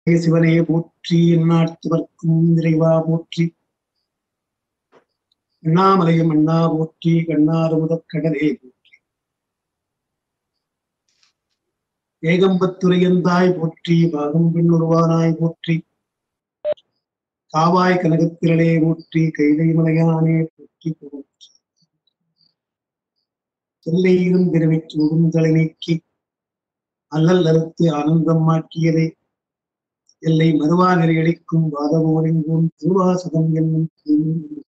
சிவனே போற்றி எந்நாட்டவர்க்கும் நிறைவா போற்றி அண்ணாமலையும் அண்ணா போற்றி கண்ணாறு முதற்கடலே போற்றி ஏகம்பத்துரையந்தாய் போற்றி பாகம் பெண் உருவானாய் போற்றி காவாய் கனகத்திரளே போற்றி கைலை மலையானே போற்றி போற்றி தொல்லையிலும் பிறவிச் முகுந்தலை நீக்கி அல்லல் அறுத்து ஆனந்தம் மாற்றியதே எல்லை மறுவா நெறியடிக்கும் வாதமோரெங்கும் திருவாசகம் என்னும் தூய்மை.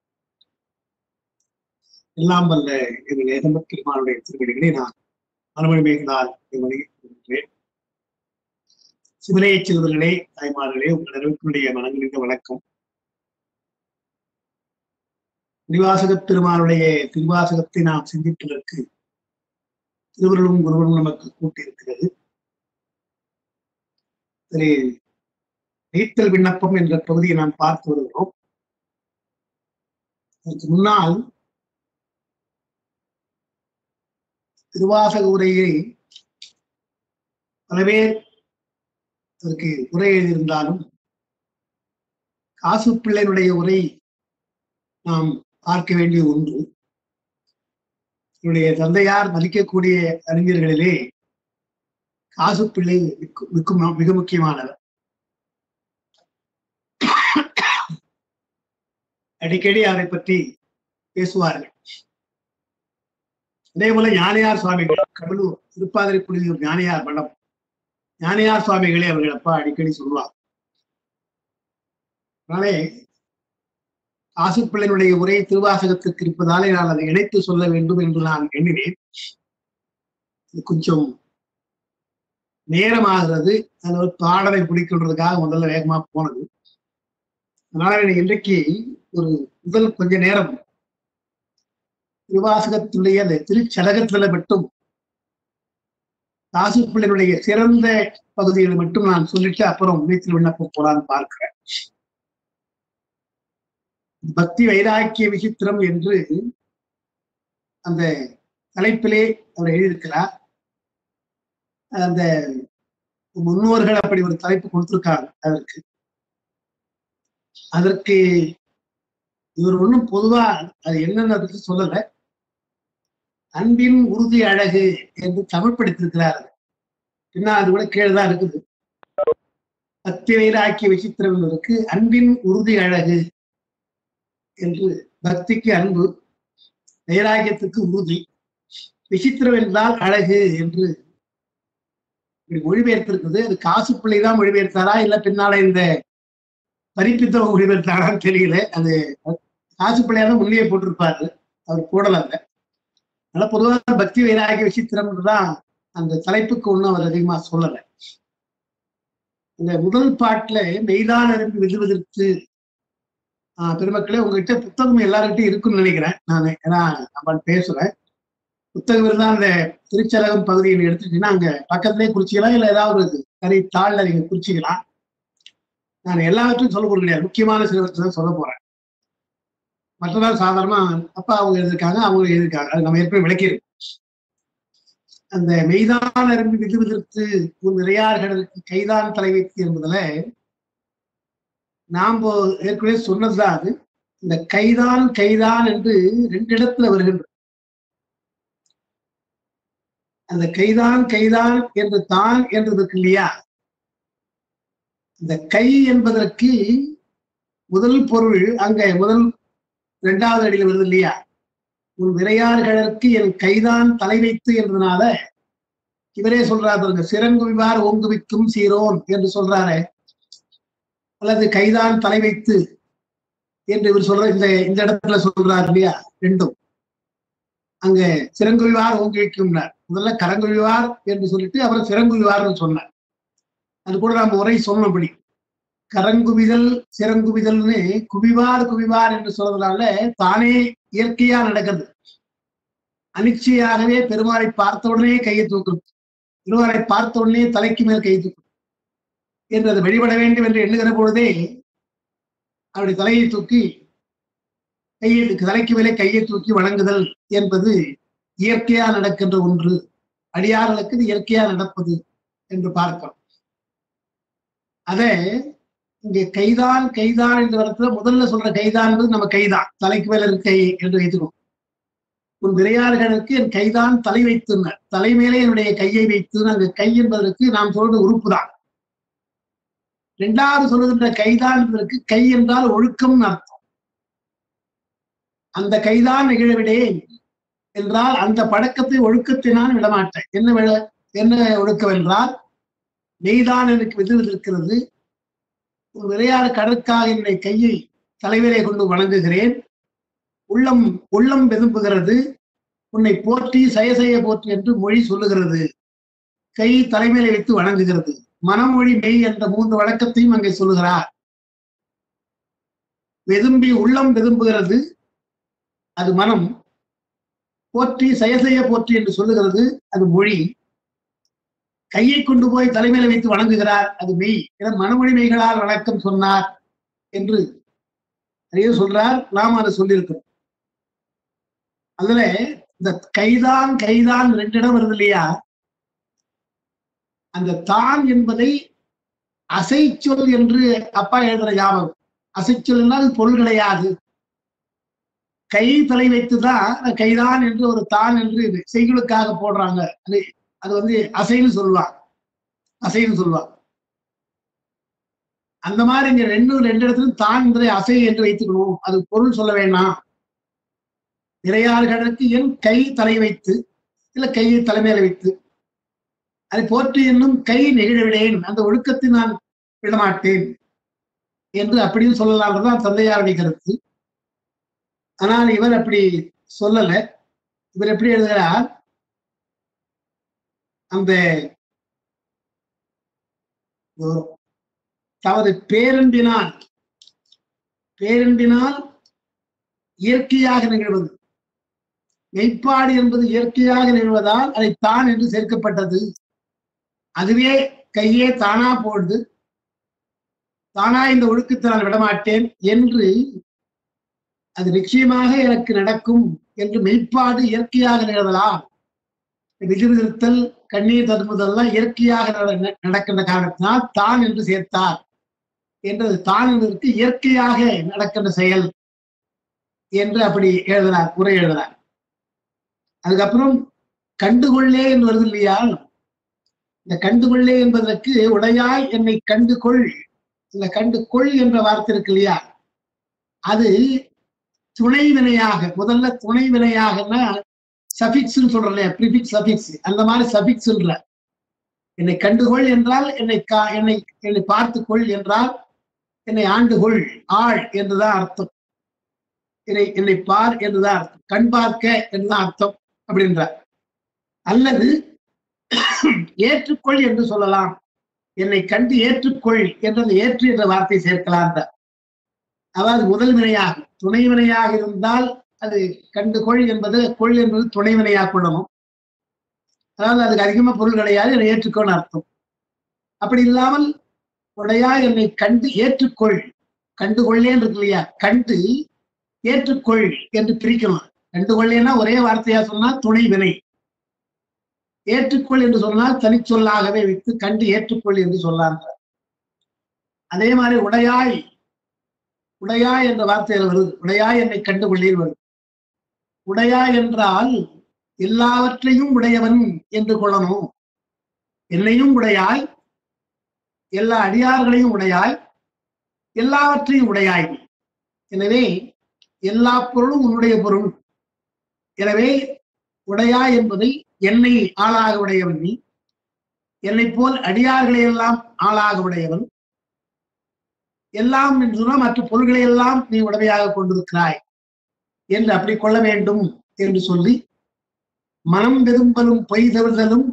எல்லாம் வல்ல எங்கள் ஏகம்பத் பெருமானுடைய திருவடிகளை நான் மறுமொழி மேகலால் வணங்குகின்றேன் சிவனையச் செல்வர்களே தாய்மார்களே உங்கள் அனைவருடைய மனங்களின் வணக்கம் திருவாசகப் பெருமானுடைய திருவாசகத்தை நாம் சிந்திப்பதற்கு திருவருளும் குருவரும் நமக்கு கூட்டியிருக்கிறது அதில் நீத்தல் விண்ணப்பம் என்ற பகுதியை நாம் பார்த்து வருகிறோம் அதற்கு முன்னால் திருவாசக உரையை பல பேர் அதற்கு உரை எழுதியிருந்தாலும் காசு பிள்ளையினுடைய உரை நாம் பார்க்க வேண்டிய ஒன்று என்னுடைய தந்தையார் மதிக்கக்கூடிய அறிஞர்களிலே காசு பிள்ளை மிக்க- மிக்க மிக முக்கியமானவர் அடிக்கடி அவரை பற்றி பேசுவார்கள் அதே போல ஞானியார் சுவாமிகள் கடலூர் திருப்பாதிரி புலியூர் ஞானியார் மடம் ஞானியார் சுவாமிகளே அவர்கள் அப்பா அடிக்கடி சொல்லுவார் அதனாலே ஆசுப்பிள்ளையினுடைய உரை திருவாசகத்திற்கு இருப்பதாலே நான் அதை இணைத்து சொல்ல வேண்டும் என்று நான் எண்ணினேன் இது கொஞ்சம் நேரமாகிறது அது ஒரு பாடலை பிடிக்கின்றதுக்காக முதல்ல வேகமா போனது அதனால எனக்கு இன்றைக்கு ஒரு முதல் கொஞ்ச நேரம் திருவாசகத்துடைய அந்த திருச்சலகத்துல மட்டும் தாசுப்பிள்ளையினுடைய சிறந்த பகுதிகளை மட்டும் நான் சொல்லிட்டு அப்புறம் உண்மைத்தில் விண்ணப்ப போலான்னு பார்க்கிறேன் பக்தி வைராக்கிய விசித்திரம் என்று அந்த தலைப்பிலே அவர் எழுதியிருக்கிறார் அந்த முன்னோர்கள் அப்படி ஒரு தலைப்பு கொடுத்திருக்காங்க அதற்கு அதற்கு இவர் ஒண்ணும் பொதுவா அது என்னன்னு அதுக்கு சொல்லல அன்பின் உறுதி அழகு என்று தமிழ் படித்திருக்கிறார் பின்னா அது கூட கீழதான் இருக்குது பக்தி வைராக்கிய விசித்திரம் என்பதற்கு அன்பின் உறுதி அழகு என்று பக்திக்கு அன்பு வைராக்கியத்துக்கு உறுதி விசித்திரம் என்றால் அழகு என்று இப்படி மொழிபெயர்த்திருக்குது அது காசு பிள்ளை தான் மொழிபெயர்த்தாரா இல்ல பின்னால இந்த பரிப்பித்தவங்க மொழிபெயர்த்தாரான்னு தெரியல அது காசு பிள்ளையா தான் முன்னே போட்டிருப்பாரு அவர் போடல அந்த அதனால பொதுவாக பக்தி வைராகிய விசித்திரம் தான் அந்த தலைப்புக்கு ஒண்ணும் அவர் அதிகமா சொல்லல இந்த முதல் பாட்டுல மெய்தான் அரும்பி விழுவதற்கு ஆஹ் பெருமக்களே உங்ககிட்ட புத்தகம் எல்லார்கிட்டையும் இருக்குன்னு நினைக்கிறேன் நான் ஏன்னா நம்ம பேசுறேன் புத்தகம் இருந்தா அந்த திருச்சலகம் பகுதியில் எடுத்துட்டீங்கன்னா அங்க பக்கத்திலே குறிச்சிக்கலாம் இல்ல ஏதாவது ஒரு தனி தாள்ல நீங்க குறிச்சிக்கலாம் நான் எல்லாவற்றையும் சொல்ல போறது கிடையாது முக்கியமான சிலவற்றை தான் சொல்ல போறேன் மற்றதான் சாதாரணமா அப்பா அவங்க எழுதியிருக்காங்க அவங்க எழுதியிருக்காங்க அது நம்ம ஏற்கனவே விளக்கியிருக்கோம் அந்த மெய்தான் அரும்பி விழுவதற்கு உன் நிறையார்களுக்கு கைதான் தலை வைத்து என்பதுல நாம் ஏற்கனவே சொன்னதுதான் அது இந்த கைதான் கைதான் என்று ரெண்டு இடத்துல வருகின்றது அந்த கைதான் கைதான் என்று தான் என்றதுக்கு இல்லையா இந்த கை என்பதற்கு முதல் பொருள் அங்க முதல் இரண்டாவது அடியில் வருது இல்லையா உன் விரையார்களுக்கு என் கைதான் தலை வைத்து என்றதுனால இவரே சொல்றாரு பாருங்க சிறங்குவிவார் ஓங்குவிக்கும் சீரோன் என்று சொல்றாரு அல்லது கைதான் தலை வைத்து என்று இவர் சொல்ற இந்த இந்த இடத்துல சொல்றாரு இல்லையா ரெண்டும் அங்க சிறங்குவிவார் ஓங்கி வைக்கும்னார் முதல்ல கரங்குவிவார் என்று சொல்லிட்டு அப்புறம் சிறங்குவிவார்னு சொன்னார் அது கூட நம்ம உரை சொன்னபடி கரங்குவிதல் சிறங்குவிதல்னு குவிவார் குவிவார் என்று சொல்றதுனால தானே இயற்கையா நடக்கிறது அனிச்சையாகவே பெருமாளை பார்த்த உடனே கையை தூக்கும் பெருமாளை பார்த்த உடனே தலைக்கு மேல் கையை தூக்கும் என்று அது வழிபட வேண்டும் என்று எண்ணுகிற பொழுதே அவருடைய தலையை தூக்கி கையை தலைக்கு மேலே கையை தூக்கி வணங்குதல் என்பது இயற்கையா நடக்கின்ற ஒன்று அடியார்களுக்கு இது இயற்கையா நடப்பது என்று பார்க்கிறோம் அதே இங்கே கைதான் கைதான் என்ற இடத்துல முதல்ல சொல்ற கைதான் நம்ம கைதான் தலைக்கு மேல இருக்க கை என்று வைத்துக்கணும் உன் விரையாறுகளுக்கு என் கைதான் தலை வைத்துன தலை மேலே என்னுடைய கையை வைத்து அங்கு கை என்பதற்கு நாம் சொல்றது உறுப்பு தான் இரண்டாவது சொல்லுகின்ற கைதான் என்பதற்கு கை என்றால் ஒழுக்கம் அர்த்தம் அந்த கைதான் நிகழவிடேன் என்றால் அந்த பழக்கத்தை ஒழுக்கத்தை நான் விடமாட்டேன் என்ன விட என்ன ஒழுக்கம் என்றால் மெய்தான் எனக்கு விதிவிருக்கிறது உன் விளையாடு கடற்காக என்னுடைய கையை தலைவரை கொண்டு வணங்குகிறேன் உள்ளம் உள்ளம் வெதும்புகிறது உன்னை போற்றி சய செய்ய போற்றி என்று மொழி சொல்லுகிறது கை தலைமையில வைத்து வணங்குகிறது மனமொழி மெய் என்ற மூன்று வழக்கத்தையும் அங்கே சொல்லுகிறார் வெதும்பி உள்ளம் வெதும்புகிறது அது மனம் போற்றி சய செய்ய போற்றி என்று சொல்லுகிறது அது மொழி கையை கொண்டு போய் தலைமையில வைத்து வணங்குகிறார் அது மெய் என மனமொழி மெய்களால் வணக்கம் சொன்னார் என்று நிறைய சொல்றார் நாம் அதை சொல்லியிருக்கிறோம் அதுல இந்த கைதான் கைதான் ரெண்டு இடம் வருது இல்லையா அந்த தான் என்பதை அசைச்சொல் என்று அப்பா எழுதுற ஞாபகம் அசைச்சொல் என்றால் பொருள் கிடையாது கை தலை வைத்துதான் கைதான் என்று ஒரு தான் என்று செய்களுக்காக போடுறாங்க அது அது வந்து அசைன்னு சொல்லுவாங்க அசைன்னு சொல்லுவாங்க அந்த மாதிரி இங்க ரெண்டு ரெண்டு இடத்துலையும் தான் என்பதை அசை என்று வைத்துக்கணும் அது பொருள் சொல்ல வேண்டாம் இறையாறுகளுக்கு என் கை தலை வைத்து இல்ல கையை தலைமையில வைத்து அதை போற்றி என்னும் கை நெகிழவிடேன் அந்த ஒழுக்கத்தை நான் விடமாட்டேன் என்று அப்படியும் சொல்லலாம் தான் தந்தையாருடைய கருத்து ஆனால் இவர் அப்படி சொல்லல இவர் எப்படி எழுதுகிறார் அந்த தமது பேரன்பினால் பேரன்பினால் இயற்கையாக நிகழ்வது மெய்ப்பாடு என்பது இயற்கையாக நிகழ்வதால் அதை தான் என்று சேர்க்கப்பட்டது அதுவே கையே தானா போடுது தானா இந்த ஒழுக்கத்தை நான் விடமாட்டேன் என்று அது நிச்சயமாக எனக்கு நடக்கும் என்று மெய்ப்பாடு இயற்கையாக நிகழ்வதால் விதிவிதிருத்தல் கண்ணீர் தருமுதெல்லாம் இயற்கையாக நடக்கின்ற காரணத்தினால் தான் என்று சேர்த்தார் என்றது தான் என்பதற்கு இயற்கையாக நடக்கின்ற செயல் என்று அப்படி எழுதினார் உரை எழுதினார் அதுக்கப்புறம் கண்டுகொள்ளே என்று வருது இல்லையா இந்த கண்டுகொள்ளே என்பதற்கு உடையாய் என்னை கண்டுகொள் இந்த கண்டு கொள் என்ற வார்த்தை இருக்கு இல்லையா அது துணை வினையாக முதல்ல துணை வினையாகன்னா சபிக்ஸ்ன்னு சொல்றோம் இல்லையா ப்ரிபிக்ஸ் சபிக்ஸ் அந்த மாதிரி சபிக்ஸ்ன்ற என்னை கண்டுகொள் என்றால் என்னை கா என்னை என்னை பார்த்து கொள் என்றால் என்னை ஆண்டுகொள் ஆள் என்றுதான் அர்த்தம் என்னை என்னை பார் என்றுதான் அர்த்தம் கண் பார்க்க என்றுதான் அர்த்தம் அப்படின்றார் அல்லது ஏற்றுக்கொள் என்று சொல்லலாம் என்னை கண்டு ஏற்றுக்கொள் என்றது ஏற்று என்ற வார்த்தை சேர்க்கலாம் அதாவது முதல் வினையாக துணை வினையாக இருந்தால் அது கண்டு கொள் என்பது கொள் என்பது துணை வினையாக கொள்ளணும் அதாவது அதுக்கு அதிகமா பொருள் கிடையாது என்னை ஏற்றுக்கொள்னு அர்த்தம் அப்படி இல்லாமல் உடையா என்னை கண்டு ஏற்றுக்கொள் கண்டு கொள்ளேன் இருக்கு இல்லையா கண்டு ஏற்றுக்கொள் என்று பிரிக்கணும் கண்டு கொள்ளேன்னா ஒரே வார்த்தையா சொன்னா துணை வினை ஏற்றுக்கொள் என்று சொன்னால் தனிச்சொல்லாகவே வைத்து கண்டு ஏற்றுக்கொள் என்று சொல்லாங்க அதே மாதிரி உடையாய் உடையாய் என்ற வார்த்தையில் வருது உடையாய் என்னை கண்டு கொள்ளேன் வருது உடையாய் என்றால் எல்லாவற்றையும் உடையவன் என்று கொள்ளணும் என்னையும் உடையாய் எல்லா அடியார்களையும் உடையாய் எல்லாவற்றையும் உடையாய் எனவே எல்லா பொருளும் உன்னுடைய பொருள் எனவே உடையாய் என்பதை என்னை ஆளாக உடையவன் நீ என்னை போல் அடியார்களை எல்லாம் ஆளாக உடையவன் எல்லாம் என்று சொன்னால் மற்ற பொருள்களை எல்லாம் நீ உடமையாக கொண்டிருக்கிறாய் என்று அப்படி கொள்ள வேண்டும் என்று சொல்லி மனம் விரும்பலும் பொய் தவிர்தலும்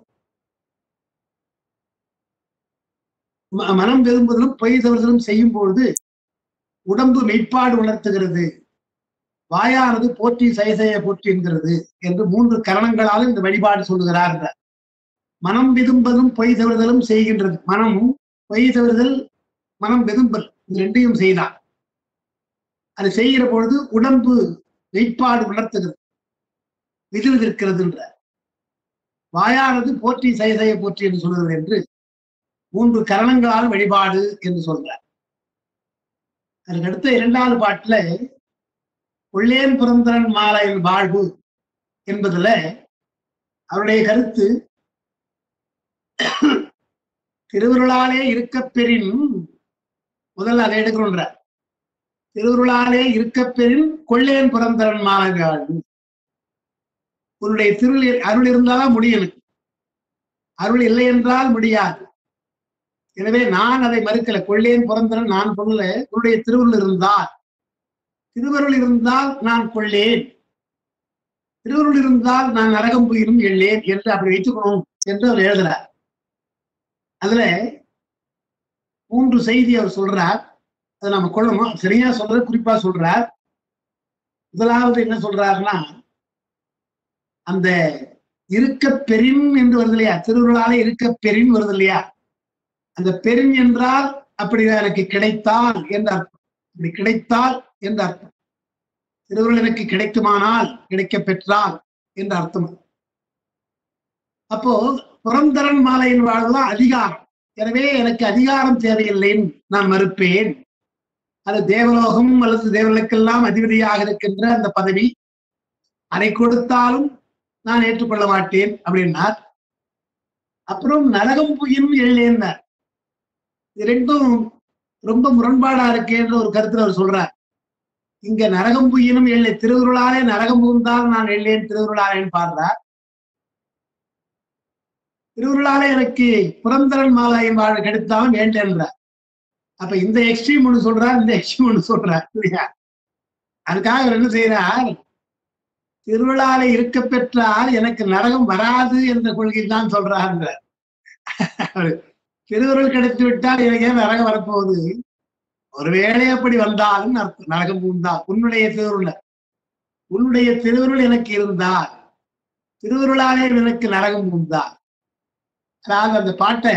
மனம் விரும்புதலும் பொய் தவிர்தலும் செய்யும் பொழுது உடம்பு மெய்ப்பாடு உணர்த்துகிறது வாயானது போற்றி செய்ய போற்றி என்கிறது என்று மூன்று கரணங்களால் இந்த வழிபாடு சொல்லுகிறார் மனம் விரும்பதும் பொய் தவிர்தலும் செய்கின்றது மனமும் பொய் தவிர்தல் மனம் விரும்பல் இந்த ரெண்டையும் செய்தார் அது செய்கிற பொழுது உடம்பு மெய்ப்பாடு உணர்த்துகிறது விதிவிதிருக்கிறது என்ற வாயானது போற்றி செய்ய போற்றி என்று சொல்கிறது என்று மூன்று கரணங்களால் வழிபாடு என்று சொல்றார் அதுக்கு அடுத்த இரண்டாவது பாட்டுல கொள்ளேன் புரந்தரன் மாலையின் வாழ்வு என்பதுல அவருடைய கருத்து திருவருளாலே இருக்கப் பெறின் முதல்ல அதை எடுக்கணுன்ற திருவருளாலே இருக்கப் பெறின் கொள்ளேன் புரந்தரன் மாலை வாழ்வு உன்னுடைய திருள் அருள் இருந்தாதான் முடியும் எனக்கு அருள் இல்லை என்றால் முடியாது எனவே நான் அதை மறுக்கல கொள்ளேன் புறந்தரன் நான் சொல்லல உன்னுடைய திருவருள் இருந்தால் திருவருள் இருந்தால் நான் கொள்ளேன் திருவருள் இருந்தால் நான் நரகம் போயிரும் எள்ளேன் என்று அப்படி வைத்துக்கணும் என்று அவர் எழுதுறார் அதுல மூன்று செய்தி அவர் சொல்றார் அதை நம்ம கொள்ளணும் சரியா சொல்றது குறிப்பா சொல்றார் முதலாவது என்ன சொல்றாருன்னா அந்த இருக்க பெரின் என்று வருது இல்லையா திருவுருளாலே இருக்க பெரின் வருது இல்லையா அந்த பெரின் என்றால் அப்படி எனக்கு கிடைத்தால் என்ற அர்த்தம் இப்படி கிடைத்தால் என்ற அர்த்தம் திருவுருள் எனக்கு கிடைக்குமானால் கிடைக்க பெற்றால் என்ற அர்த்தம் அப்போ புறந்தரன் மாலையின் வாழ்வுதான் அதிகாரம் எனவே எனக்கு அதிகாரம் தேவையில்லைன்னு நான் மறுப்பேன் அது தேவலோகம் அல்லது தேவர்களுக்கெல்லாம் அதிபதியாக இருக்கின்ற அந்த பதவி அதை கொடுத்தாலும் நான் ஏற்றுக்கொள்ள மாட்டேன் அப்படின்னார் அப்புறம் நரகம் புயினும் எள்ளேன்னார் இது ரெண்டும் ரொம்ப முரண்பாடா இருக்கேன்ற ஒரு கருத்துல அவர் சொல்றார் இங்க நரகம் புயினும் எள்ளை திருவுருளாலே நரகம் புகுந்தால் நான் எள்ளேன் திருவுருளாலேன்னு பாடுறார் திருவுருளாலே எனக்கு புரந்தரன் மாலாயின் வாழ கிடைத்தாலும் வேண்டேன்றார் அப்ப இந்த எக்ஸ்ட்ரீம் ஒண்ணு சொல்றார் இந்த எக்ஸ்ட்ரீம் ஒண்ணு சொல்றார் இல்லையா அதுக்காக அவர் என்ன செய்யறார் திருவிழால இருக்க பெற்றால் எனக்கு நரகம் வராது என்ற கொள்கை தான் சொல்றாங்க திருவருள் கிடைத்து விட்டால் எனக்கு ஏன் நரகம் வரப்போகுது ஒருவேளை அப்படி வந்தாலும் அர்த்தம் நரகம் பூந்தா உன்னுடைய திருவுருள் உன்னுடைய திருவருள் எனக்கு இருந்தால் திருவருளாலே எனக்கு நரகம் பூந்தா அதாவது அந்த பாட்டை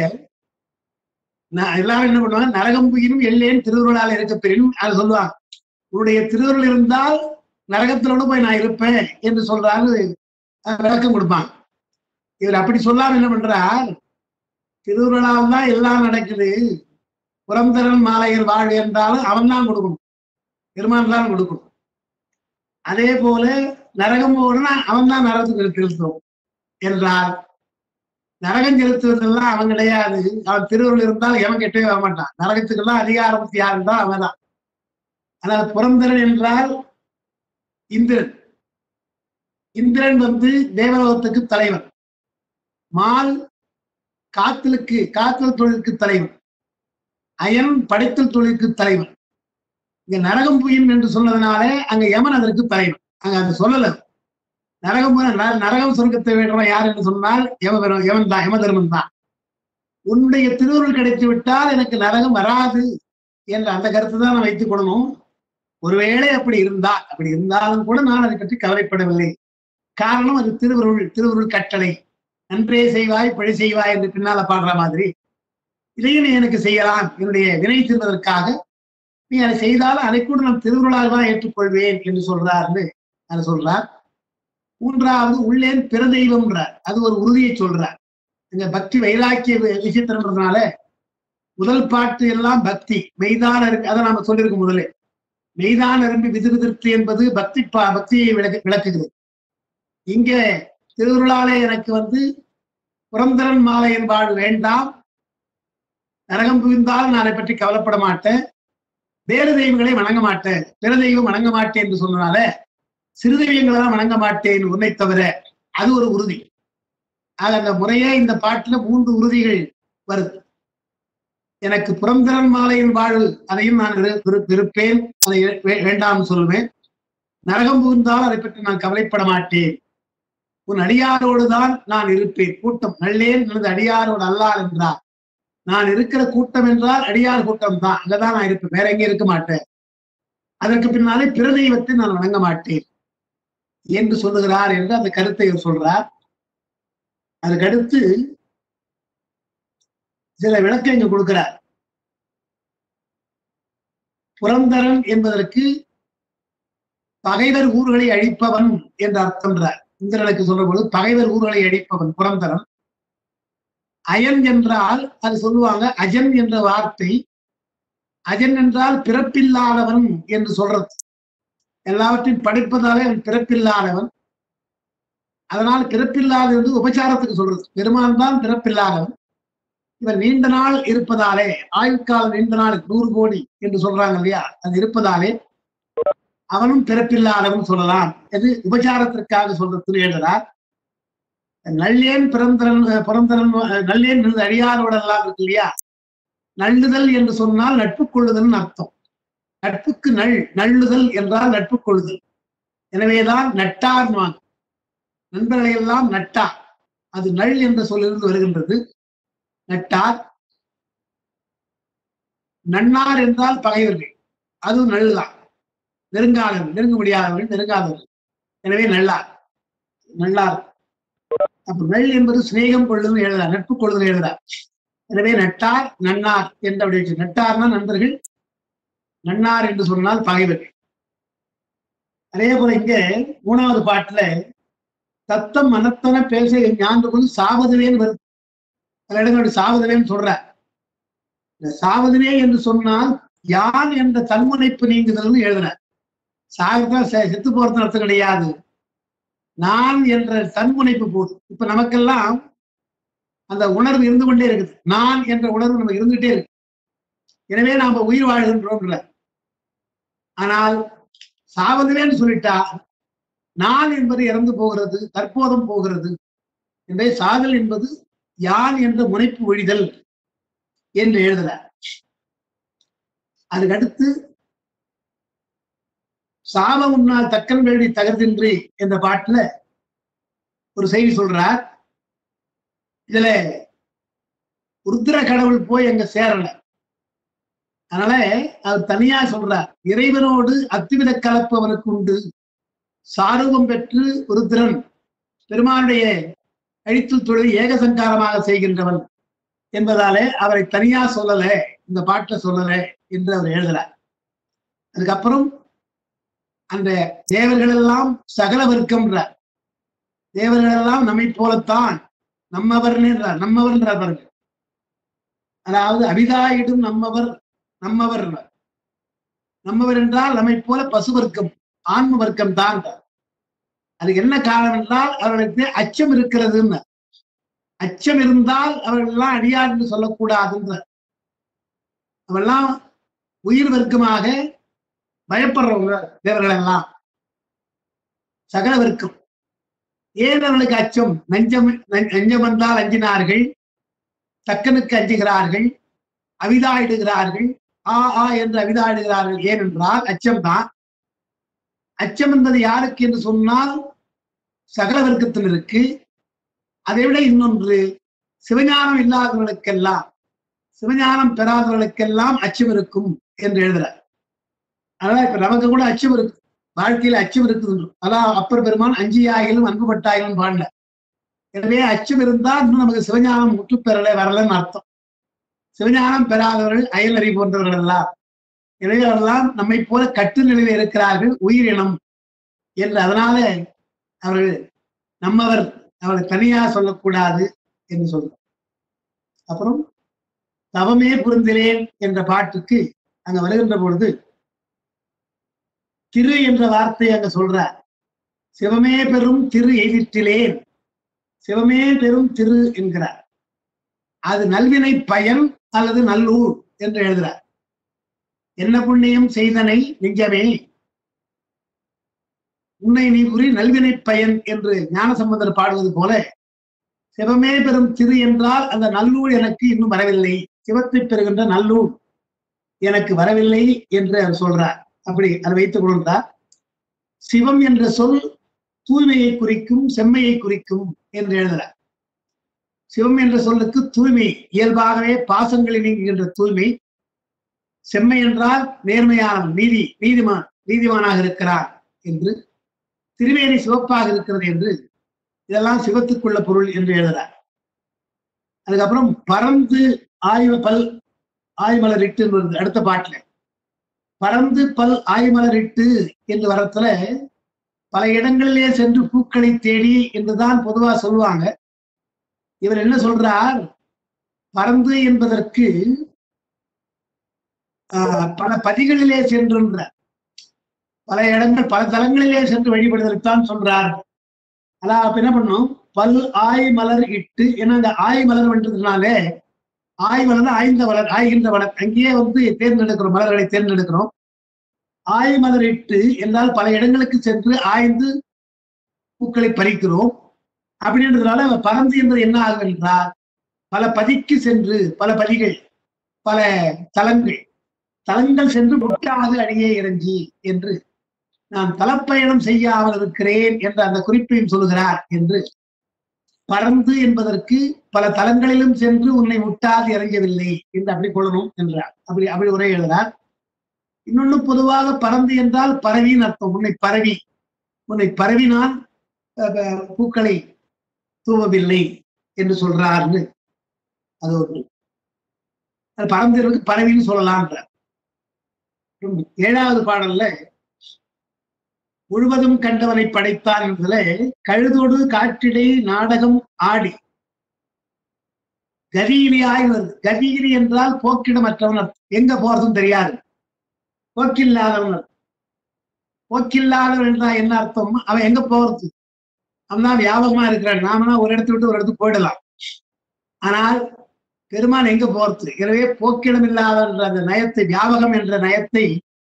நான் எல்லாரும் என்ன பண்ணுவாங்க நரகம் புயினும் எல்லேன் திருவருளால் இருக்க பெரியும் அது சொல்லுவாங்க உன்னுடைய திருவருள் இருந்தால் நரகத்திலோட போய் நான் இருப்பேன் என்று சொல்றாரு விளக்கம் கொடுப்பாங்க இவர் அப்படி சொல்லாம என்ன பண்றார் திருவுருளால் தான் எல்லாம் நடக்குது புறந்தரன் மாலையர் வாழ் என்றாலும் அவன் தான் கொடுக்கணும் பெருமான் தான் கொடுக்கணும் அதே போல நரகம் போனா அவன் தான் நரகத்துக்கு செலுத்தும் என்றால் நரகம் செலுத்துவதெல்லாம் அவன் கிடையாது அவன் திருவருள் இருந்தால் எவன் கெட்டவே வரமாட்டான் நரகத்துக்கெல்லாம் அதிகாரம் யார் தான் அவன் தான் ஆனால் புறந்தரன் என்றால் இந்திரன் இந்திரன் வந்து தேவலோகத்துக்கு தலைவன் மால் காத்தலுக்கு காத்தல் தொழிலுக்கு தலைவன் அயன் படைத்தல் தொழிலுக்கு தலைவன் இங்க நரகம் புயின் என்று சொன்னதுனாலே அங்க யமன் அதற்கு தலைவன் அங்க அது சொல்லல நரகம் ந- நரகம் சொர்க்கத்தை வேண்டவன் யார் என்று சொன்னால் யம யமன் தான் யம தர்மன் தான் உன்னுடைய திருவுருள் கிடைத்து விட்டால் எனக்கு நரகம் வராது என்ற அந்த கருத்தை தான் நான் வைத்துக் கொள்ளணும் ஒருவேளை அப்படி இருந்தால் அப்படி இருந்தாலும் கூட நான் அதை பற்றி கவலைப்படவில்லை காரணம் அது திருவருள் திருவருள் கட்டளை நன்றே செய்வாய் பழி செய்வாய் என்று பின்னால பாடுற மாதிரி இதையும் நீ எனக்கு செய்யலாம் என்னுடைய வினை தீர்வதற்காக நீ அதை செய்தாலும் அதை கூட நான் திருவுருளால் தான் ஏற்றுக்கொள்வேன் என்று சொல்றாருன்னு அதை சொல்றார் மூன்றாவது உள்ளேன் பிற தெய்வம்ன்றார் அது ஒரு உறுதியை சொல்றார் இந்த பக்தி வைராக்கிய வி- விஷயத்தின்றதுனால முதல் பாட்டு எல்லாம் பக்தி மெய்தான இருக்கு அதை நாம சொல்லியிருக்கோம் முதலே மெய்தான் அரும்பி விதிர்திருப்தி என்பது பக்தி பா- பக்தியை விளக்கு விளக்குகிறது இங்க திருவுருளாலே எனக்கு வந்து புரந்தரன் மாலையின் வாழ் வேண்டாம் நரகம் புரிந்தால் நான் அதை பற்றி கவலைப்பட மாட்டேன் வேறு தெய்வங்களை வணங்க மாட்டேன் பிற தெய்வம் வணங்க மாட்டேன் என்று சொன்னனால சிறு தெய்வங்களை தான் வணங்க மாட்டேன் உன்னை தவிர அது ஒரு உறுதி ஆக அந்த முறையே இந்த பாட்டுல மூன்று உறுதிகள் வருது எனக்கு புரந்தரன் மாலையின் வாழ்வு அதையும் நான் விரு- விரு- விருப்பேன் அதை வே- வேண்டாம்னு சொல்லுவேன் நரகம் புகுந்தால் அதை பற்றி நான் கவலைப்பட மாட்டேன் உன் அடியாரோடு தான் நான் இருப்பேன் கூட்டம் நல்லேன் எனது அடியாரோடு அல்லால் என்றார் நான் இருக்கிற கூட்டம் என்றால் அடியார் கூட்டம் தான் அங்கதான் நான் இருப்பேன் வேற எங்கே இருக்க மாட்டேன் அதற்கு பின்னாலே பிற தெய்வத்தை நான் வணங்க மாட்டேன் என்று சொல்லுகிறார் என்று அந்த கருத்தை அவர் சொல்றார் அதுக்கு அடுத்து சில விளக்கம் இங்க கொடுக்கிறார் புரந்தரன் என்பதற்கு பகைவர் ஊர்களை அழிப்பவன் என்று அர்த்தம்ன்றார் இந்திரனுக்கு சொல்ற பொழுது பகைவர் ஊர்களை அழிப்பவன் புரந்தரன் அயன் என்றால் அது சொல்லுவாங்க அஜன் என்ற வார்த்தை அஜன் என்றால் பிறப்பில்லாதவன் என்று சொல்றது எல்லாவற்றையும் படிப்பதாலே அவன் பிறப்பில்லாதவன் அதனால் பிறப்பில்லாத வந்து உபச்சாரத்துக்கு சொல்றது பெருமான் தான் பிறப்பில்லாதவன் இவன் நீண்ட நாள் இருப்பதாலே ஆயுட்காலம் நீண்ட நாள் நூறு கோடி என்று சொல்றாங்க இல்லையா அது இருப்பதாலே அவனும் பிறப்பில்லாதவன் சொல்லலாம் இது உபச்சாரத்திற்காக சொல்றது எழுதுறார் நல்லேன் பிறந்தரன் பிறந்தரன் நல்லேன் அழியாதோடெல்லாம் இருக்கு இல்லையா நள்ளுதல் என்று சொன்னால் நட்பு கொள்ளுதல் அர்த்தம் நட்புக்கு நள் நள்ளுதல் என்றால் நட்பு கொள்ளுதல் எனவேதான் நட்டார் நண்பர்களை எல்லாம் நட்டார் அது நள் என்ற சொல்லிருந்து வருகின்றது நட்டார் நன்னார் என்றால் பகைவர்கள் அதுவும் நள்ளுதான் நெருங்காதவர்கள் நெருங்க முடியாதவர்கள் நெருங்காதவர்கள் எனவே நல்லார் நல்லார் அப்ப நள் என்பது சிநேகம் கொள்ளுதல் எழுதார் நட்பு கொள்ளுதல் எழுதார் எனவே நட்டார் நன்னார் என்று அப்படி வச்சு நட்டார்னா நண்பர்கள் நன்னார் என்று சொன்னால் பகைவர்கள் அதே போல இங்க மூணாவது பாட்டுல தத்தம் மனத்தன பேச ஞாண்டு போது சாவதுவேன்னு வருது பல இடங்கள் சாவதுவேன்னு சொல்ற இந்த சாவதுவே என்று சொன்னால் யான் என்ற தன்முனைப்பு நீங்குதல்னு எழுதுற சாகத்தான் செத்து போறது அர்த்தம் கிடையாது நான் என்ற தன்முனைப்பு போகுது இப்ப நமக்கெல்லாம் அந்த உணர்வு இருந்து கொண்டே இருக்குது நான் என்ற உணர்வு நமக்கு இருந்துகிட்டே இருக்கு எனவே நாம உயிர் வாழ்கின்றோம்ல ஆனால் சாவதுவேன்னு சொல்லிட்டா நான் என்பது இறந்து போகிறது தற்போதும் போகிறது எனவே சாதல் என்பது யான் என்ற முனைப்பு ஒழிதல் என்று எழுதுறார் அதுக்கடுத்து சாவ உன்னால் தக்கன் வேண்டி தகர்தின்றி என்ற பாட்டுல ஒரு செய்தி சொல்றார் இதுல ருத்ர கடவுள் போய் அங்க சேரல அதனால அவர் தனியா சொல்றார் இறைவனோடு அத்துவித கலப்பு அவனுக்கு உண்டு சாரூபம் பெற்று ருத்ரன் பெருமானுடைய அழித்துல் தொழில் ஏகசங்காரமாக செய்கின்றவன் என்பதாலே அவரை தனியா சொல்லல இந்த பாட்டை சொல்லல என்று அவர் எழுதுறார் அதுக்கப்புறம் அந்த தேவர்கள் எல்லாம் சகல வர்க்கம்ன்றார் தேவர்கள் எல்லாம் நம்மை போலத்தான் நம்மவர்ன்றார் நம்மவர்ன்றார் பாருங்க அதாவது அபிதாயிடும் நம்மவர் நம்மவர் நம்மவர் என்றால் நம்மை போல பசு வர்க்கம் ஆன்ம வர்க்கம் தான் அதுக்கு என்ன காரணம் என்றால் அவர்களுக்கு அச்சம் இருக்கிறதுன்னு அச்சம் இருந்தால் அவர்கள் எல்லாம் அடியார் என்று சொல்லக்கூடாதுன்ற அவெல்லாம் உயிர் வர்க்கமாக பயப்படுறவங்க தேவர்கள் எல்லாம் சகல வர்க்கம் ஏன் அவர்களுக்கு அச்சம் நஞ்சம் நஞ்சம் வந்தால் அஞ்சினார்கள் தக்கனுக்கு அஞ்சுகிறார்கள் அவிதாயிடுகிறார்கள் ஆ ஆ என்று அவிதாயிடுகிறார்கள் ஏனென்றால் அச்சம்தான் அச்சம் என்பது யாருக்கு என்று சொன்னால் சகல வர்க்கத்தினருக்கு அதை விட இன்னொன்று சிவஞானம் இல்லாதவர்களுக்கெல்லாம் சிவஞானம் பெறாதவர்களுக்கெல்லாம் அச்சம் இருக்கும் என்று எழுதுறார் அதனால இப்ப நமக்கு கூட அச்சம் இருக்கு வாழ்க்கையில அச்சம் இருக்குது அதான் அப்பர் பெருமான் அஞ்சு ஆகிலும் அன்பு பட்டாயிலும் பாடல எனவே அச்சம் இருந்தா இன்னும் நமக்கு சிவஞானம் முற்று பெறல வரலன்னு அர்த்தம் சிவஞானம் பெறாதவர்கள் அயல் அறி போன்றவர்கள் எல்லாம் எனவே அவர்களெல்லாம் நம்மை போல கட்டு நிலையில் இருக்கிறார்கள் உயிரினம் என்று அதனால அவர்கள் நம்மவர் அவரை தனியா சொல்லக்கூடாது என்று சொல்றார் அப்புறம் தவமே புரிந்திலேன் என்ற பாட்டுக்கு அங்க வருகின்ற பொழுது திரு என்ற வார்த்தை அங்க சொல்றார் சிவமே பெரும் திரு எதிர்த்திலேன் சிவமே பெரும் திரு என்கிறார் அது நல்வினை பயன் அல்லது நல்லூர் என்று எழுதுறார் என்ன புண்ணியம் செய்தனை நெஞ்சமே உன்னை நீ குறி நல்வினை பயன் என்று ஞானசம்பந்தர் பாடுவது போல சிவமே பெறும் திரு என்றால் அந்த நல்லூர் எனக்கு இன்னும் வரவில்லை சிவத்தை பெறுகின்ற நல்லூர் எனக்கு வரவில்லை என்று அவர் சொல்றார் அப்படி அதை வைத்துக் கொள்கிறார் சிவம் என்ற சொல் தூய்மையை குறிக்கும் செம்மையை குறிக்கும் என்று எழுதுறார் சிவம் என்ற சொல்லுக்கு தூய்மை இயல்பாகவே பாசங்களை நீங்குகின்ற தூய்மை செம்மை என்றால் நேர்மையான நீதி நீதிமான் நீதிமானாக இருக்கிறார் என்று திருவேணி சிவப்பாக இருக்கிறது என்று இதெல்லாம் சிவத்துக்குள்ள பொருள் என்று எழுதுறார் அதுக்கப்புறம் பறந்து ஆய்வு பல் ஆய்மலரிட்டு வருது அடுத்த பாட்டுல பறந்து பல் ஆய்மலரிட்டு என்று வரத்துல பல இடங்களிலே சென்று பூக்களை தேடி என்றுதான் பொதுவா சொல்லுவாங்க இவர் என்ன சொல்றார் பறந்து என்பதற்கு ஆஹ், பல பதிகளிலே சென்றுன்ற பல இடங்கள் பல தலங்களிலே சென்று வழிபடுவதற்குத்தான் சொல்றார் அதான் அப்ப என்ன பண்ணும் பல் ஆய் மலர் இட்டு ஏன்னா இந்த ஆய் மலர் வென்றதுனாலே ஆய் மலர் ஆய்ந்த மலர் ஆய்கின்ற மலர் அங்கேயே வந்து தேர்ந்தெடுக்கிறோம் மலர்களை தேர்ந்தெடுக்கிறோம் ஆய் மலர் இட்டு என்றால் பல இடங்களுக்கு சென்று ஆய்ந்து பூக்களை பறிக்கிறோம் அப்படின்றதுனால அவன் பறந்து என்பது என்ன ஆகும் என்றால் பல பதிக்கு சென்று பல பதிகள் பல தலங்கள் தலங்கள் சென்று முட்டாக அடியே இறங்கி என்று நான் தலப்பயணம் செய்யாமல் இருக்கிறேன் என்ற அந்த குறிப்பையும் சொல்லுகிறார் என்று பறந்து என்பதற்கு பல தலங்களிலும் சென்று உன்னை முட்டாது இறங்கவில்லை என்று அப்படி கொள்ளணும் என்றார் அப்படி அப்படி உரை எழுதார் இன்னொன்னு பொதுவாக பறந்து என்றால் பரவின்னு அர்த்தம் உன்னை பரவி உன்னை பரவினால் அஹ், அஹ், பூக்களை தூவவில்லை என்று சொல்றாருன்னு அது ஒரு அது பறந்து பரவின்னு சொல்லலாம்ன்றார் ஏழாவது பாடல்ல முழுவதும் கண்டவனை படைத்தார் என்பதுல கழுதோடு காற்றிடை நாடகம் ஆடி கதியிலியாய் வருது கதியிலி என்றால் போக்கிடமற்றவன் அர்த்தம். எங்க போறதும் தெரியாது போக்கில்லாதவன் அர்த்தம். போக்கில்லாதவன் என்றால் என்ன அர்த்தம் அவன் எங்க போறது அவன் தான் வியாபகமா இருக்கிறான் நாமனா ஒரு இடத்தை விட்டு ஒரு இடத்துக்கு போயிடலாம் ஆனால் பெருமான் எங்க போறது எனவே போக்கிடம் இல்லாத என்ற அந்த நயத்தை வியாபகம் என்ற நயத்தை